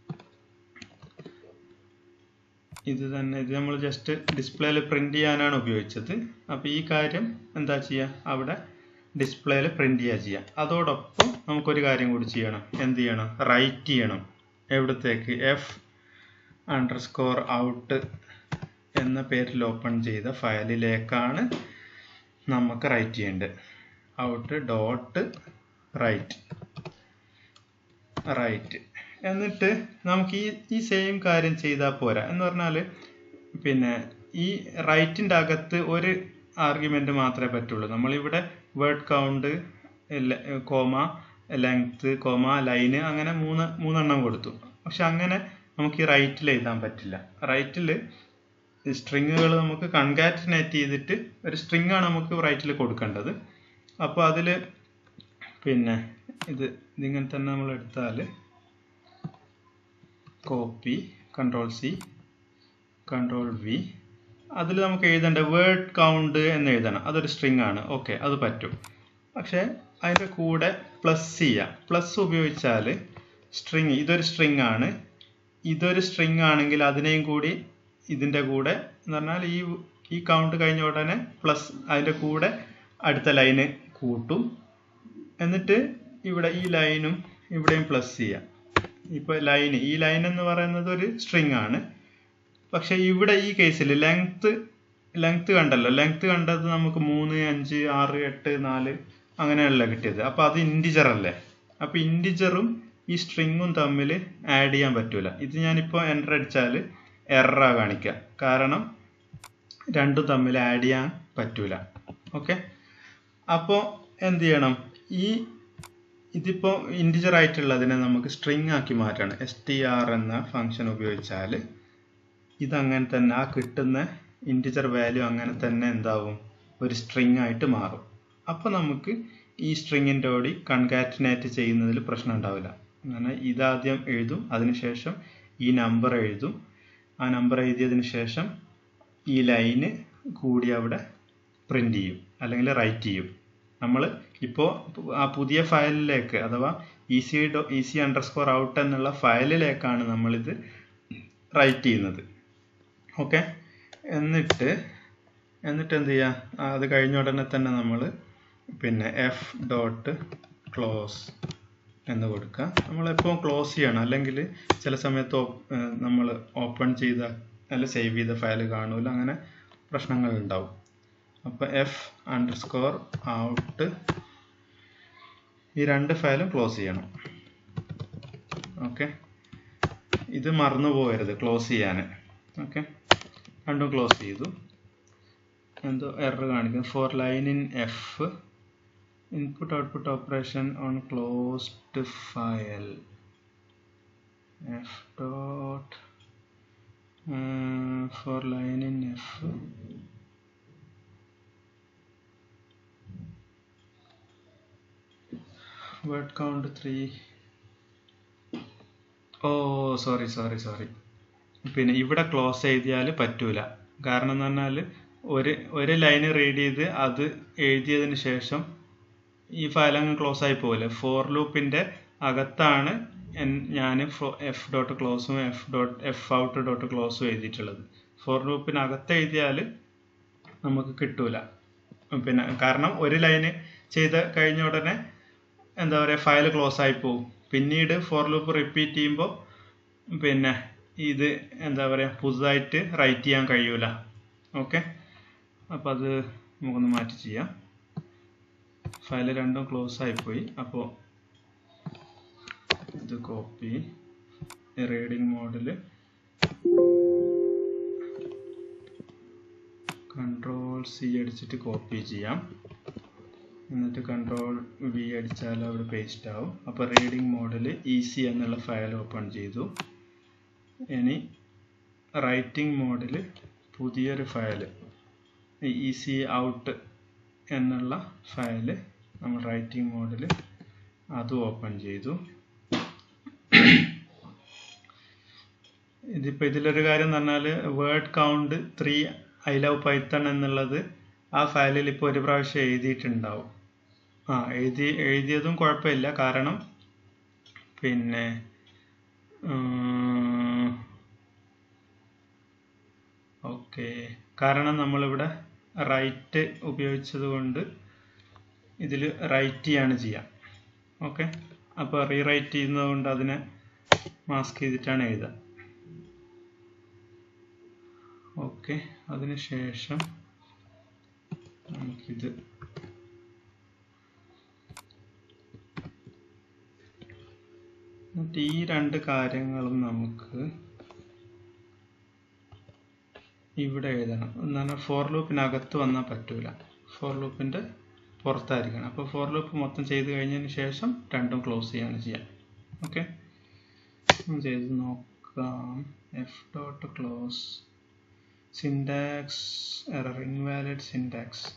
ഇത് തന്നെ ഇത് നമ്മൾ ജസ്റ്റ് ഡിസ്പ്ലേയിൽ പ്രിന്റ് ചെയ്യാനാണ് ഉപയോഗിച്ചത് അപ്പോൾ ഈ കാര്യം എന്താ ചെയ്യുക അവിടെ ഡിസ്പ്ലേയിൽ പ്രിന്റ് ചെയ്യുക ചെയ്യാം അതോടൊപ്പം നമുക്കൊരു കാര്യം കൂടി ചെയ്യണം എന്ത് ചെയ്യണം റൈറ്റ് ചെയ്യണം എവിടത്തേക്ക് എഫ് അണ്ടർ സ്കോർ ഔട്ട് എന്ന പേരിൽ ഓപ്പൺ ചെയ്ത ഫയലിലേക്കാണ് നമുക്ക് റൈറ്റ് ചെയ്യേണ്ടത് ഔട്ട് ഡോട്ട് റൈറ്റ് റൈറ്റ് എന്നിട്ട് നമുക്ക് ഈ ഈ സെയിം കാര്യം ചെയ്താൽ പോരാ എന്ന് പറഞ്ഞാൽ പിന്നെ ഈ റൈറ്റിൻ്റെ അകത്ത് ഒരു ആർഗ്യുമെൻ്റ് മാത്രമേ പറ്റുള്ളൂ നമ്മളിവിടെ word count comma length comma line അങ്ങനെ മൂന്ന് മൂന്നെണ്ണം കൊടുത്തു പക്ഷെ അങ്ങനെ നമുക്ക് ഈ റൈറ്റിൽ എഴുതാൻ പറ്റില്ല റൈറ്റിൽ സ്ട്രിങ്ങുകൾ നമുക്ക് കൺകാറ്റിനേറ്റ് ചെയ്തിട്ട് ഒരു സ്ട്രിങ് ആണ് നമുക്ക് റൈറ്റിൽ കൊടുക്കേണ്ടത് അപ്പോൾ അതിൽ പിന്നെ ഇത് ഇതിങ്ങനെ തന്നെ നമ്മൾ എടുത്താൽ copy control C control V അതിൽ നമുക്ക് എഴുതേണ്ട വേർഡ് കൗണ്ട് എന്ന് എഴുതണം അതൊരു സ്ട്രിങ് ആണ് ഓക്കെ അത് പറ്റും പക്ഷേ അതിൻ്റെ കൂടെ പ്ലസ് ചെയ്യാം പ്ലസ് ഉപയോഗിച്ചാൽ സ്ട്രിങ് ഇതൊരു സ്ട്രിങ് ആണ് ഇതൊരു സ്ട്രിങ് ആണെങ്കിൽ അതിനെയും കൂടി ഇതിൻ്റെ കൂടെ എന്ന് പറഞ്ഞാൽ ഈ ഈ കൗണ്ട് കഴിഞ്ഞ ഉടനെ പ്ലസ് അതിൻ്റെ കൂടെ അടുത്ത ലൈന് കൂട്ടും എന്നിട്ട് ഇവിടെ ഈ ലൈനും ഇവിടെയും പ്ലസ് ചെയ്യാം ഇപ്പോൾ ലൈൻ ഈ ലൈൻ എന്ന് പറയുന്നത് ഒരു സ്ട്രിങ് ആണ് പക്ഷെ ഇവിടെ ഈ കേസിൽ ലെങ്ത് ലെങ്ത് കണ്ടല്ലോ ലെങ്ത് കണ്ടത് നമുക്ക് മൂന്ന് അഞ്ച് ആറ് എട്ട് നാല് അങ്ങനെയല്ല കിട്ടിയത് അപ്പോൾ അത് ഇൻഡിജർ അല്ലേ അപ്പോൾ ഇൻഡിജറും ഈ സ്ട്രിങ്ങും തമ്മിൽ ആഡ് ചെയ്യാൻ പറ്റൂല ഇത് ഞാനിപ്പോൾ എൻ്റർ അടിച്ചാൽ എററാ കാണിക്കുക കാരണം രണ്ടും തമ്മിൽ ആഡ് ചെയ്യാൻ പറ്റൂല ഓക്കെ അപ്പോൾ എന്ത് ചെയ്യണം ഈ ഇതിപ്പോൾ ഇൻഡിജർ ആയിട്ടുള്ളതിനെ നമുക്ക് സ്ട്രിങ് ആക്കി മാറ്റണം എസ് ടി ആർ എന്ന ഫംഗ്ഷൻ ഉപയോഗിച്ചാൽ ഇതങ്ങനെ തന്നെ ആ കിട്ടുന്ന ഇൻഡിജർ വാല്യൂ അങ്ങനെ തന്നെ എന്താവും ഒരു സ്ട്രിങ് ആയിട്ട് മാറും അപ്പോൾ നമുക്ക് ഈ സ്ട്രിങ്ങിൻ്റെ കൂടി കൺകാറ്റിനേറ്റ് ചെയ്യുന്നതിൽ പ്രശ്നം ഉണ്ടാവില്ല അങ്ങനെ ഇതാദ്യം എഴുതും അതിനുശേഷം ഈ നമ്പർ എഴുതും ആ നമ്പർ എഴുതിയതിന് ശേഷം ഈ ലൈന് കൂടി അവിടെ പ്രിൻ്റ് ചെയ്യും അല്ലെങ്കിൽ റൈറ്റ് ചെയ്യും നമ്മൾ ഇപ്പോൾ ആ പുതിയ ഫയലിലേക്ക് അഥവാ E C dot E C underscore out എന്നുള്ള ഫയലിലേക്കാണ് നമ്മളിത് റൈറ്റ് ചെയ്യുന്നത് ഓക്കെ എന്നിട്ട് എന്നിട്ട് എന്ത് ചെയ്യുക അത് കഴിഞ്ഞ ഉടനെ തന്നെ നമ്മൾ പിന്നെ എഫ് ഡോട്ട് ക്ലോസ് എന്ന് കൊടുക്കുക നമ്മളെപ്പോൾ ക്ലോസ് ചെയ്യണം അല്ലെങ്കിൽ ചില സമയത്ത് നമ്മൾ ഓപ്പൺ ചെയ്ത അല്ല സേവ് ചെയ്ത ഫയൽ കാണൂല അങ്ങനെ പ്രശ്നങ്ങൾ ഉണ്ടാവും അപ്പോൾ എഫ് അണ്ടർ സ്കോർ ഔട്ട് ഈ രണ്ട് ഫയലും ക്ലോസ് ചെയ്യണം ഓക്കെ ഇത് മറന്നു പോകരുത് ക്ലോസ് ചെയ്യാൻ ഓക്കെ രണ്ടും ക്ലോസ് ചെയ്തു എന്തോ എറർ കാണിക്കും for line in F input output operation on closed file F dot for line in F word count three oh sorry sorry sorry പിന്നെ ഇവിടെ ക്ലോസ് എഴുതിയാൽ പറ്റൂല കാരണം എന്ന് പറഞ്ഞാൽ ഒരു ഒരു ലൈന് റീഡ് ചെയ്ത് അത് എഴുതിയതിന് ശേഷം ഈ ഫയൽ അങ്ങ് ക്ലോസ് ആയി പോകില്ല ഫോർ ലൂപ്പിൻ്റെ അകത്താണ് ഞാൻ എഫ് ഡോട്ട് ക്ലോസും F dot F out dot ക്ലോസും എഴുതിയിട്ടുള്ളത് ഫോർ ലൂപ്പിനകത്ത് എഴുതിയാൽ നമുക്ക് കിട്ടൂല പിന്നെ കാരണം ഒരു ലൈന് ചെയ്ത് കഴിഞ്ഞ ഉടനെ എന്താ പറയുക ഫയൽ ക്ലോസ് ആയി പോകും പിന്നീട് ഫോർ ലൂപ്പ് റിപ്പീറ്റ് ചെയ്യുമ്പോൾ പിന്നെ ഇത് എന്താ പറയുക പുതുതായിട്ട് റൈറ്റ് ചെയ്യാൻ കഴിയൂല ഓക്കെ അപ്പോൾ അത് നമുക്കൊന്ന് മാറ്റി ചെയ്യാം ഫയൽ രണ്ടും ക്ലോസ് ആയിപ്പോയി അപ്പോൾ ഇത് കോപ്പി റീഡിംഗ് മോഡിൽ കൺട്രോൾ സി അടിച്ചിട്ട് കോപ്പി ചെയ്യാം എന്നിട്ട് കൺട്രോൾ വി അടിച്ചാൽ അവിടെ പേസ്റ്റ് ആവും അപ്പോൾ റീഡിംഗ് മോഡിൽ ഈസി എന്നുള്ള ഫയൽ ഓപ്പൺ ചെയ്തു ഇനി റൈറ്റിംഗ് മോഡിൽ പുതിയൊരു ഫയൽ ഈസി ഔട്ട് എന്നുള്ള ഫയൽ നമ്മൾ റൈറ്റിംഗ് മോഡിൽ അതും ഓപ്പൺ ചെയ്തു ഇതിപ്പോൾ ഇതിലൊരു കാര്യം എന്ന് പറഞ്ഞാൽ word count three I love Python എന്നുള്ളത് ആ ഫയലിൽ ഇപ്പോൾ ഒരു പ്രാവശ്യം എഴുതിയിട്ടുണ്ടാവും ആ എഴുതി എഴുതിയതും കുഴപ്പമില്ല കാരണം പിന്നെ ഓക്കെ കാരണം നമ്മളിവിടെ റൈറ്റ് ഉപയോഗിച്ചത് കൊണ്ട് ഇതിൽ റൈറ്റ് ചെയ്യാണ് ചെയ്യാം ഓക്കെ അപ്പോൾ റീറൈറ്റ് ചെയ്യുന്നത് കൊണ്ട് അതിനെ മാസ്ക് ചെയ്തിട്ടാണ് എഴുതുക ഓക്കെ അതിനുശേഷം നമുക്കിത് എന്നിട്ട് ഈ രണ്ട് കാര്യങ്ങളും നമുക്ക് ഇവിടെ എഴുതണം എന്നാൽ ഫോർ ലൂപ്പിനകത്ത് വന്നാൽ പറ്റൂല ഫോർ ലൂപ്പിൻ്റെ പുറത്തായിരിക്കണം അപ്പോൾ ഫോർ ലൂപ്പ് മൊത്തം ചെയ്ത് കഴിഞ്ഞതിന് ശേഷം രണ്ടും ക്ലോസ് ചെയ്യാണ് ചെയ്യാം ഓക്കെ ചെയ്ത് നോക്കാം F dot close syntax error invalid syntax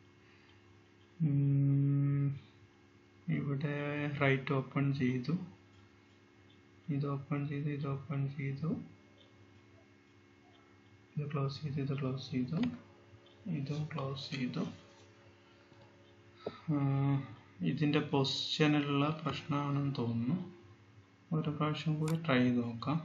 ഇവിടെ റൈറ്റ് ഓപ്പൺ ചെയ്തു ഇത് ഓപ്പൺ ചെയ്തു ഇത് ഓപ്പൺ ചെയ്തു ഇത് ക്ലോസ് ചെയ്തു ഇത് ക്ലോസ് ചെയ്തു ഇതും ക്ലോസ് ചെയ്തു ഇതിൻ്റെ പൊസിഷനിലുള്ള പ്രശ്നമാണെന്ന് തോന്നുന്നു ഒരു പ്രാവശ്യം കൂടി ട്രൈ ചെയ്ത് നോക്കാം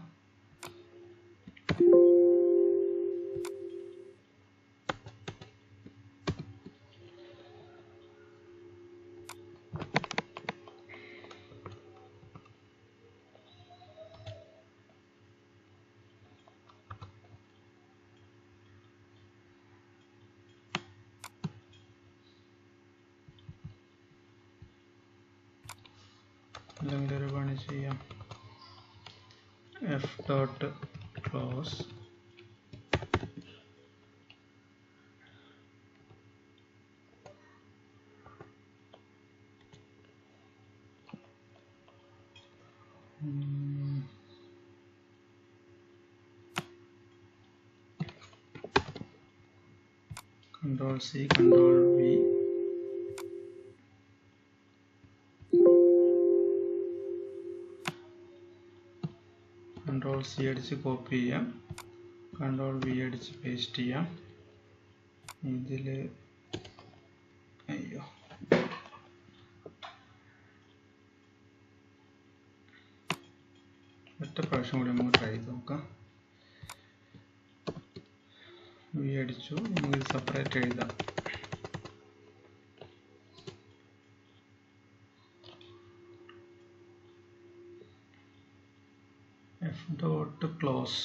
അല്ലെങ്കിൽ ഒരു പണി ചെയ്യാം F dot close control C control V control C അടിച്ച് കോപ്പി ചെയ്യാം കൺട്രോൾ വി അടിച്ച് പേസ്റ്റ് ചെയ്യാം ഇതിൽ അയ്യോ ഒറ്റ പ്രാവശ്യം കൂടി നമുക്ക് ട്രൈ ചെയ്ത് നോക്കാം വി അടിച്ചു നമുക്ക് സെപ്പറേറ്റ് എഴുതാം എഫ് ഡോട്ട് ക്ലോസ്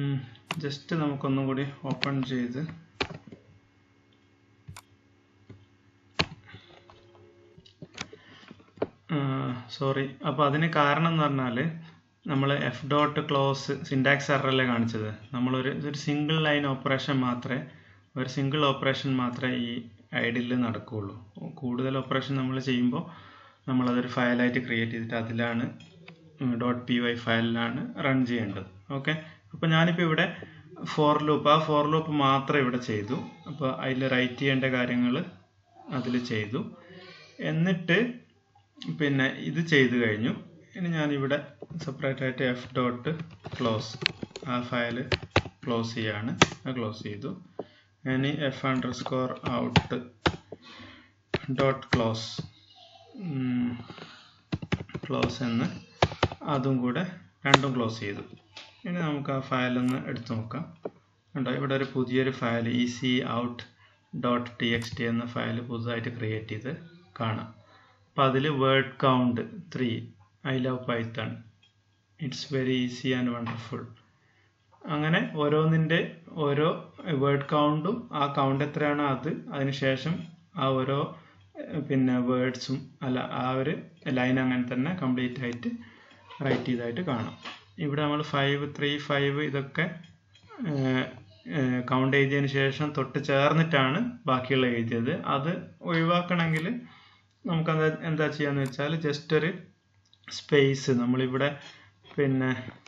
ജസ്റ്റ് നമുക്കൊന്നും കൂടി ഓപ്പൺ ചെയ്ത് സോറി അപ്പോൾ അതിന് കാരണം എന്ന് പറഞ്ഞാൽ നമ്മൾ എഫ് ഡോട്ട് ക്ലോസ് സിൻടാക്സ് എററല്ലേ കാണിച്ചത് നമ്മളൊരു ഒരു സിംഗിൾ ലൈൻ ഓപ്പറേഷൻ മാത്രമേ ഒരു സിംഗിൾ ഓപ്പറേഷൻ മാത്രമേ ഈ ഐഡിയിൽ നടക്കുകയുള്ളൂ കൂടുതൽ ഓപ്പറേഷൻ നമ്മൾ ചെയ്യുമ്പോൾ നമ്മളതൊരു ഫയലായിട്ട് ക്രിയേറ്റ് ചെയ്തിട്ട് അതിലാണ് ഡോട്ട് പി വൈ ഫയലിലാണ് റൺ ചെയ്യേണ്ടത് ഓക്കെ അപ്പോൾ ഞാനിപ്പോൾ ഇവിടെ ഫോർ ലൂപ്പ് ആ ഫോർ ലൂപ്പ് മാത്രം ഇവിടെ ചെയ്തു അപ്പോൾ അതിൽ റൈറ്റ് ചെയ്യേണ്ട കാര്യങ്ങൾ അതിൽ ചെയ്തു എന്നിട്ട് പിന്നെ ഇത് ചെയ്തു കഴിഞ്ഞു ഇനി ഞാനിവിടെ സെപ്പറേറ്റ് ആയിട്ട് എഫ് ഡോട്ട് ക്ലോസ് ആ ഫയൽ ക്ലോസ് ചെയ്യാണ് അത് ക്ലോസ് ചെയ്തു ഇനി F underscore out dot close close എന്ന് അതും കൂടെ രണ്ടും ക്ലോസ് ചെയ്തു ഇനി നമുക്ക് ആ ഫയലൊന്ന് എടുത്തു നോക്കാം കണ്ടോ ഇവിടെ ഒരു പുതിയൊരു file E C out dot T X T എന്ന ഫയൽ പുതുതായിട്ട് ക്രിയേറ്റ് ചെയ്ത് കാണാം അപ്പോൾ അതിൽ word count three I love Python it's very easy and wonderful അങ്ങനെ ഓരോന്നിൻ്റെ ഓരോ വേർഡ് കൗണ്ടും ആ കൗണ്ട് എത്രയാണോ അത് അതിനുശേഷം ആ ഓരോ പിന്നെ വേർഡ്സും അല്ല ആ ഒരു ലൈൻ അങ്ങനെ തന്നെ കംപ്ലീറ്റ് ആയിട്ട് റൈറ്റ് ചെയ്തായിട്ട് കാണാം ഇവിടെ നമ്മൾ ഫൈവ് ത്രീ ഫൈവ് ഇതൊക്കെ കൗണ്ട് എഴുതിയതിന് ശേഷം തൊട്ട് ചേർന്നിട്ടാണ് ബാക്കിയുള്ള എഴുതിയത് അത് ഒഴിവാക്കണമെങ്കിൽ നമുക്ക് എന്താ എന്താ ചെയ്യാന്ന് വെച്ചാൽ ജസ്റ്റ് ഒരു സ്പേസ് നമ്മളിവിടെ പിന്നെ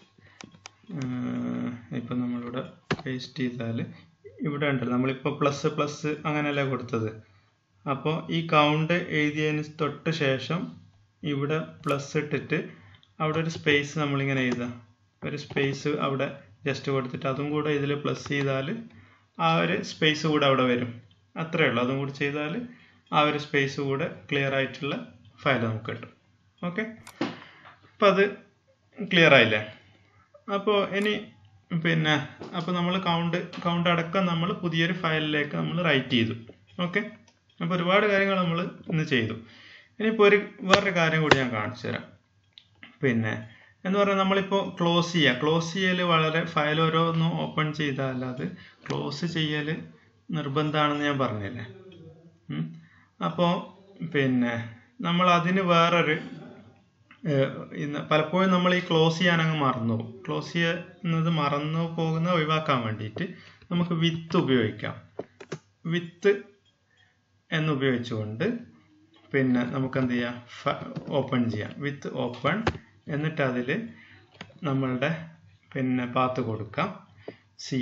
ഇപ്പം നമ്മളിവിടെ പേസ്റ്റ് ചെയ്താൽ ഇവിടെ ഉണ്ടല്ലോ നമ്മളിപ്പോൾ പ്ലസ് പ്ലസ് അങ്ങനെയല്ലേ കൊടുത്തത് അപ്പോൾ ഈ കൗണ്ട് എഴുതിയതിന് തൊട്ട് ശേഷം ഇവിടെ പ്ലസ് ഇട്ടിട്ട് അവിടെ ഒരു സ്പേസ് നമ്മളിങ്ങനെ എഴുതാം ഒരു സ്പേസ് അവിടെ ജസ്റ്റ് കൊടുത്തിട്ട് അതും കൂടെ ഇതിൽ പ്ലസ് ചെയ്താൽ ആ ഒരു സ്പേസ് കൂടെ അവിടെ വരും അത്രയേ ഉള്ളൂ അതും കൂടി ചെയ്താൽ ആ ഒരു സ്പേസ് കൂടെ ക്ലിയർ ആയിട്ടുള്ള ഫയൽ നമുക്ക് കിട്ടും ഓക്കെ അപ്പം അത് ക്ലിയർ ആയില്ലേ അപ്പോൾ ഇനി പിന്നെ അപ്പോൾ നമ്മൾ കൗണ്ട് കൗണ്ട് അടക്കം നമ്മൾ പുതിയൊരു ഫയലിലേക്ക് നമ്മൾ റൈറ്റ് ചെയ്തു ഓക്കെ അപ്പോൾ ഒരുപാട് കാര്യങ്ങൾ നമ്മൾ ഇന്ന് ചെയ്തു ഇനിയിപ്പോൾ ഒരു വേറൊരു കാര്യം കൂടി ഞാൻ കാണിച്ചു തരാം പിന്നെ എന്ന് പറഞ്ഞാൽ നമ്മളിപ്പോൾ ക്ലോസ് ചെയ്യുക ക്ലോസ് ചെയ്യൽ വളരെ ഫയൽ ഓരോന്നും ഓപ്പൺ ചെയ്താൽ അത് ക്ലോസ് ചെയ്യൽ നിർബന്ധമാണെന്ന് ഞാൻ പറഞ്ഞില്ലേ അപ്പോൾ പിന്നെ നമ്മൾ അതിന് വേറൊരു ഇന്ന് പലപ്പോഴും നമ്മൾ ഈ ക്ലോസ് ചെയ്യാൻ അങ്ങ് മറന്നു പോകും ക്ലോസ് ചെയ്യുന്നത് മറന്നു പോകുന്ന ഒഴിവാക്കാൻ വേണ്ടിയിട്ട് നമുക്ക് വിത്ത് ഉപയോഗിക്കാം വിത്ത് എന്ന് ഉപയോഗിച്ചുകൊണ്ട് പിന്നെ നമുക്ക് എന്ത് ചെയ്യാം ഓപ്പൺ ചെയ്യാം വിത്ത് ഓപ്പൺ എന്നിട്ട് അതിൽ നമ്മളുടെ പിന്നെ പാത്ത് കൊടുക്കാം സി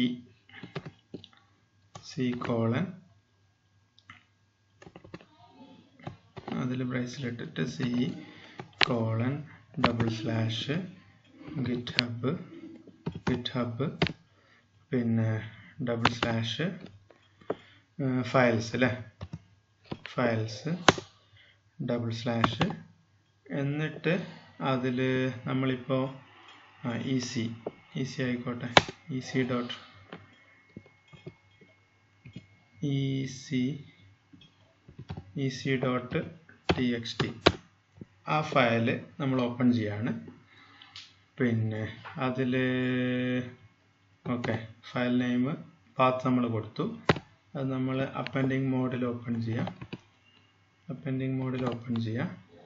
സി കോളൻ അതിൽ ബ്രേസിലിട്ടിട്ട് C colon double slash GitHub GitHub പിന്നെ ഡബിൾ സ്ലാഷ് ഫയൽസ് അല്ലേ ഫയൽസ് ഡബിൾ സ്ലാഷ് എന്നിട്ട് അതിൽ നമ്മളിപ്പോൾ ഇ സി ഇ സി ആയിക്കോട്ടെ E C dot E C E C dot T X T ആ file നമ്മൾ ഓപ്പൺ ചെയ്യാണ് പിന്നെ അതിൽ ഓക്കെ ഫയൽ നെയിം പാത്ത് നമ്മൾ കൊടുത്തു അത് നമ്മൾ അപ്പൻഡിങ് മോഡിൽ ഓപ്പൺ ചെയ്യാം അപ്പൻഡിങ് മോഡിൽ ഓപ്പൺ ചെയ്യാം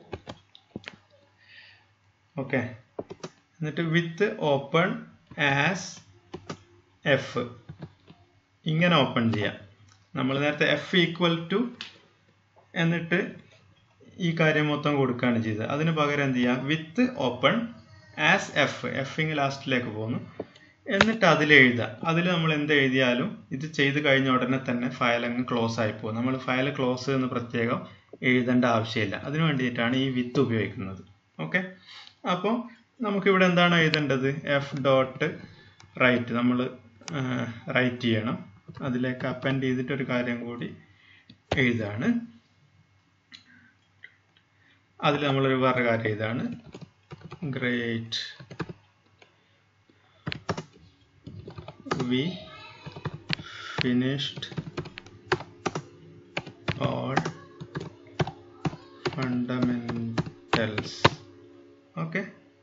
ഓക്കെ എന്നിട്ട് വിത്ത് ഓപ്പൺ ആസ് എഫ് ഇങ്ങനെ ഓപ്പൺ ചെയ്യാം നമ്മൾ നേരത്തെ എഫ് ഈക്വൽ ടു എന്നിട്ട് ഈ കാര്യം മൊത്തം കൊടുക്കുകയാണ് ചെയ്തത് അതിന് പകരം എന്ത് ചെയ്യാം with open as F F ഇങ്ങ് ലാസ്റ്റിലേക്ക് പോകുന്നു എന്നിട്ട് അതിൽ എഴുതുക അതിൽ നമ്മൾ എന്ത് എഴുതിയാലും ഇത് ചെയ്ത് കഴിഞ്ഞ ഉടനെ തന്നെ ഫയൽ അങ്ങ് ക്ലോസ് ആയി പോകും നമ്മൾ ഫയൽ ക്ലോസ് എന്ന് പ്രത്യേകം എഴുതേണ്ട ആവശ്യമില്ല അതിന് വേണ്ടിയിട്ടാണ് ഈ വിത്ത് ഉപയോഗിക്കുന്നത് ഓക്കെ അപ്പോൾ നമുക്കിവിടെ എന്താണ് എഴുതേണ്ടത് എഫ് ഡോട്ട് റൈറ്റ് നമ്മൾ റൈറ്റ് ചെയ്യണം അതിലേക്ക് അപ്പൻഡ് ചെയ്തിട്ട് ഒരു കാര്യം കൂടി എഴുതാണ് അതിൽ നമ്മളൊരു വേറെ കാര്യം ഇതാണ് great we finished all fundamentals okay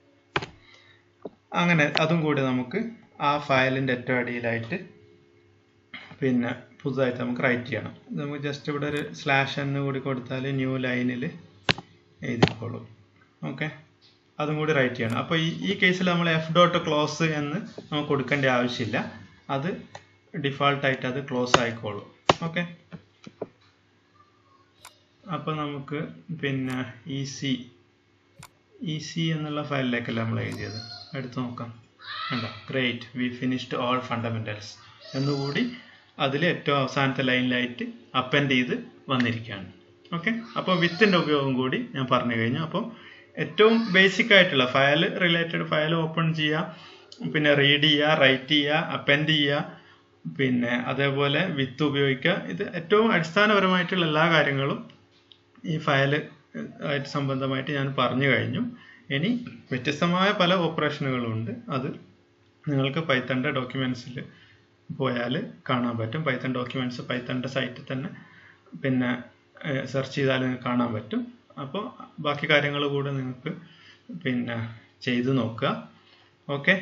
അങ്ങനെ അതും കൂടി നമുക്ക് ആ ഫയലിൻ്റെ ഏറ്റവും അടിയിലായിട്ട് പിന്നെ പുതുതായിട്ട് നമുക്ക് റൈറ്റ് ചെയ്യണം നമുക്ക് ജസ്റ്റ് ഇവിടെ ഒരു സ്ലാഷ് എന്ന് കൂടി കൊടുത്താൽ ന്യൂ ലൈനിൽ എഴുതിക്കോളും ഓക്കെ അതും കൂടി റൈറ്റ് ചെയ്യണം അപ്പോൾ ഈ ഈ കേസിൽ നമ്മൾ എഫ് ഡോട്ട് ക്ലോസ് എന്ന് നമുക്ക് കൊടുക്കേണ്ട ആവശ്യമില്ല അത് ഡിഫാൾട്ടായിട്ട് അത് ക്ലോസ് ആയിക്കോളും ഓക്കെ അപ്പോൾ നമുക്ക് പിന്നെ ഇ സി ഇ സി എന്നുള്ള ഫയലിലേക്കല്ല നമ്മൾ എഴുതിയത് എടുത്ത് നോക്കാം കണ്ടോ great we finished all fundamentals എന്നുകൂടി അതിൽ ഏറ്റവും അവസാനത്തെ ലൈനിലായിട്ട് അപ്പൻഡ് ചെയ്ത് വന്നിരിക്കുകയാണ് ഓക്കെ അപ്പോൾ വിത്തിൻ്റെ ഉപയോഗം കൂടി ഞാൻ പറഞ്ഞു കഴിഞ്ഞു അപ്പോൾ ഏറ്റവും ബേസിക് ആയിട്ടുള്ള ഫയൽ റിലേറ്റഡ് ഫയൽ ഓപ്പൺ ചെയ്യുക പിന്നെ റീഡ് ചെയ്യുക റൈറ്റ് ചെയ്യുക അപ്പൻഡ് ചെയ്യുക പിന്നെ അതേപോലെ വിത്ത് ഉപയോഗിക്കുക ഇത് ഏറ്റവും അടിസ്ഥാനപരമായിട്ടുള്ള എല്ലാ കാര്യങ്ങളും ഈ ഫയൽ ആയിട്ട് സംബന്ധമായിട്ട് ഞാൻ പറഞ്ഞു കഴിഞ്ഞു ഇനി വ്യത്യസ്തമായ പല ഓപ്പറേഷനുകളുണ്ട് അത് നിങ്ങൾക്ക് പൈത്തൻ്റെ ഡോക്യുമെൻസിൽ പോയാൽ കാണാൻ പറ്റും പൈത്തൺ ഡോക്യുമെൻറ്റ്സ് പൈത്തൻ്റെ സൈറ്റിൽ തന്നെ പിന്നെ സെർച്ച് ചെയ്താൽ നിങ്ങൾക്ക് കാണാൻ പറ്റും അപ്പോൾ ബാക്കി കാര്യങ്ങൾ കൂടെ നിങ്ങൾക്ക് പിന്നെ ചെയ്തു നോക്കുക ഓക്കെ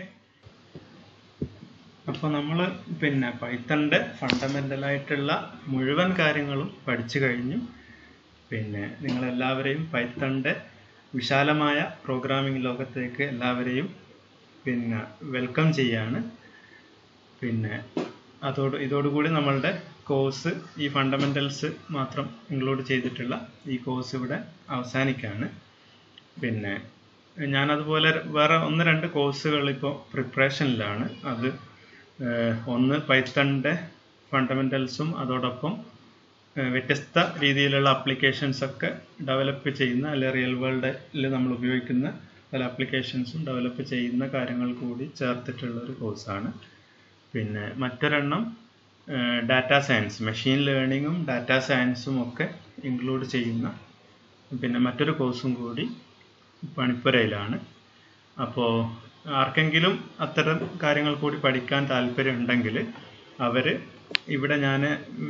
അപ്പോൾ നമ്മൾ പിന്നെ പൈത്തൻ്റെ ഫണ്ടമെൻ്റലായിട്ടുള്ള മുഴുവൻ കാര്യങ്ങളും പഠിച്ചു കഴിഞ്ഞു പിന്നെ നിങ്ങളെല്ലാവരെയും പൈത്തൻ്റെ വിശാലമായ പ്രോഗ്രാമിംഗ് ലോകത്തേക്ക് എല്ലാവരെയും പിന്നെ വെൽക്കം ചെയ്യാണ് പിന്നെ അതോട് ഇതോടുകൂടി നമ്മളുടെ കോഴ്സ് ഈ ഫണ്ടമെൻ്റൽസ് മാത്രം ഇൻക്ലൂഡ് ചെയ്തിട്ടുള്ള ഈ കോഴ്സ് ഇവിടെ അവസാനിക്കുകയാണ് പിന്നെ ഞാനതുപോലെ വേറെ ഒന്ന് രണ്ട് കോഴ്സുകൾ ഇപ്പോൾ പ്രിപ്പറേഷനിലാണ് അത് ഒന്ന് പൈത്തണിൻ്റെ ഫണ്ടമെൻ്റൽസും അതോടൊപ്പം വ്യത്യസ്ത രീതിയിലുള്ള അപ്ലിക്കേഷൻസ് ഒക്കെ ഡെവലപ്പ് ചെയ്യുന്ന അല്ലെ റിയൽ വേൾഡിൽ നമ്മൾ ഉപയോഗിക്കുന്ന പല ആപ്ലിക്കേഷൻസും ഡെവലപ്പ് ചെയ്യുന്ന കാര്യങ്ങൾ കൂടി ചേർത്തിട്ടുള്ള ഒരു കോഴ്സാണ് പിന്നെ മറ്റൊരെണ്ണം ഡാറ്റ സയൻസ് മെഷീൻ ലേണിങ്ങും ഡാറ്റ സയൻസും ഒക്കെ ഇൻക്ലൂഡ് ചെയ്യുന്ന പിന്നെ മറ്റൊരു കോഴ്സും കൂടി പണിപ്പുരയിലാണ് അപ്പോൾ ആർക്കെങ്കിലും അത്തരം കാര്യങ്ങൾ കൂടി പഠിക്കാൻ താല്പര്യമുണ്ടെങ്കിൽ അവർ ഇവിടെ ഞാൻ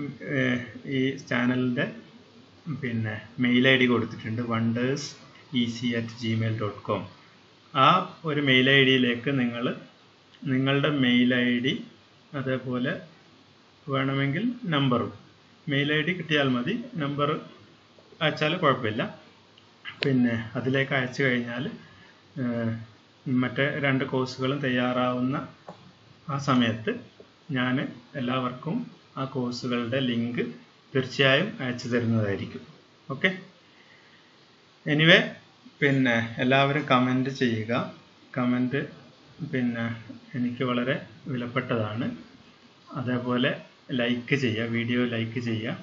ഈ ചാനലിൻ്റെ പിന്നെ മെയിൽ ഐ ഡി കൊടുത്തിട്ടുണ്ട് wonders E C at Gmail dot com ആ ഒരു മെയിൽ ഐ ഡിയിലേക്ക് നിങ്ങൾ നിങ്ങളുടെ മെയിൽ ഐ ഡി അതേപോലെ വേണമെങ്കിൽ നമ്പറും മെയിൽ ഐ ഡി കിട്ടിയാൽ മതി നമ്പർ അയച്ചാൽ കുഴപ്പമില്ല പിന്നെ അതിലേക്ക് അയച്ചു കഴിഞ്ഞാൽ മറ്റേ രണ്ട് കോഴ്സുകളും തയ്യാറാവുന്ന ആ സമയത്ത് ഞാൻ എല്ലാവർക്കും ആ കോഴ്സുകളുടെ ലിങ്ക് തീർച്ചയായും അയച്ചു തരുന്നതായിരിക്കും ഓക്കെ എനിവേ പിന്നെ എല്ലാവരും കമൻറ്റ് ചെയ്യുക കമൻറ്റ് പിന്നെ എനിക്ക് വളരെ വിലപ്പെട്ടതാണ് അതേപോലെ ലൈക്ക് ചെയ്യുക വീഡിയോ ലൈക്ക് ചെയ്യുക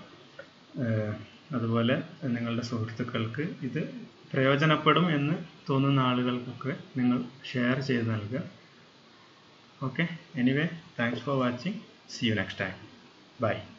അതുപോലെ നിങ്ങളുടെ സുഹൃത്തുക്കൾക്ക് ഇത് പ്രയോജനപ്പെടും എന്ന് തോന്നുന്ന ആളുകൾക്കൊക്കെ നിങ്ങൾ ഷെയർ ചെയ്ത് നൽകുക okay anyway thanks for watching see you next time bye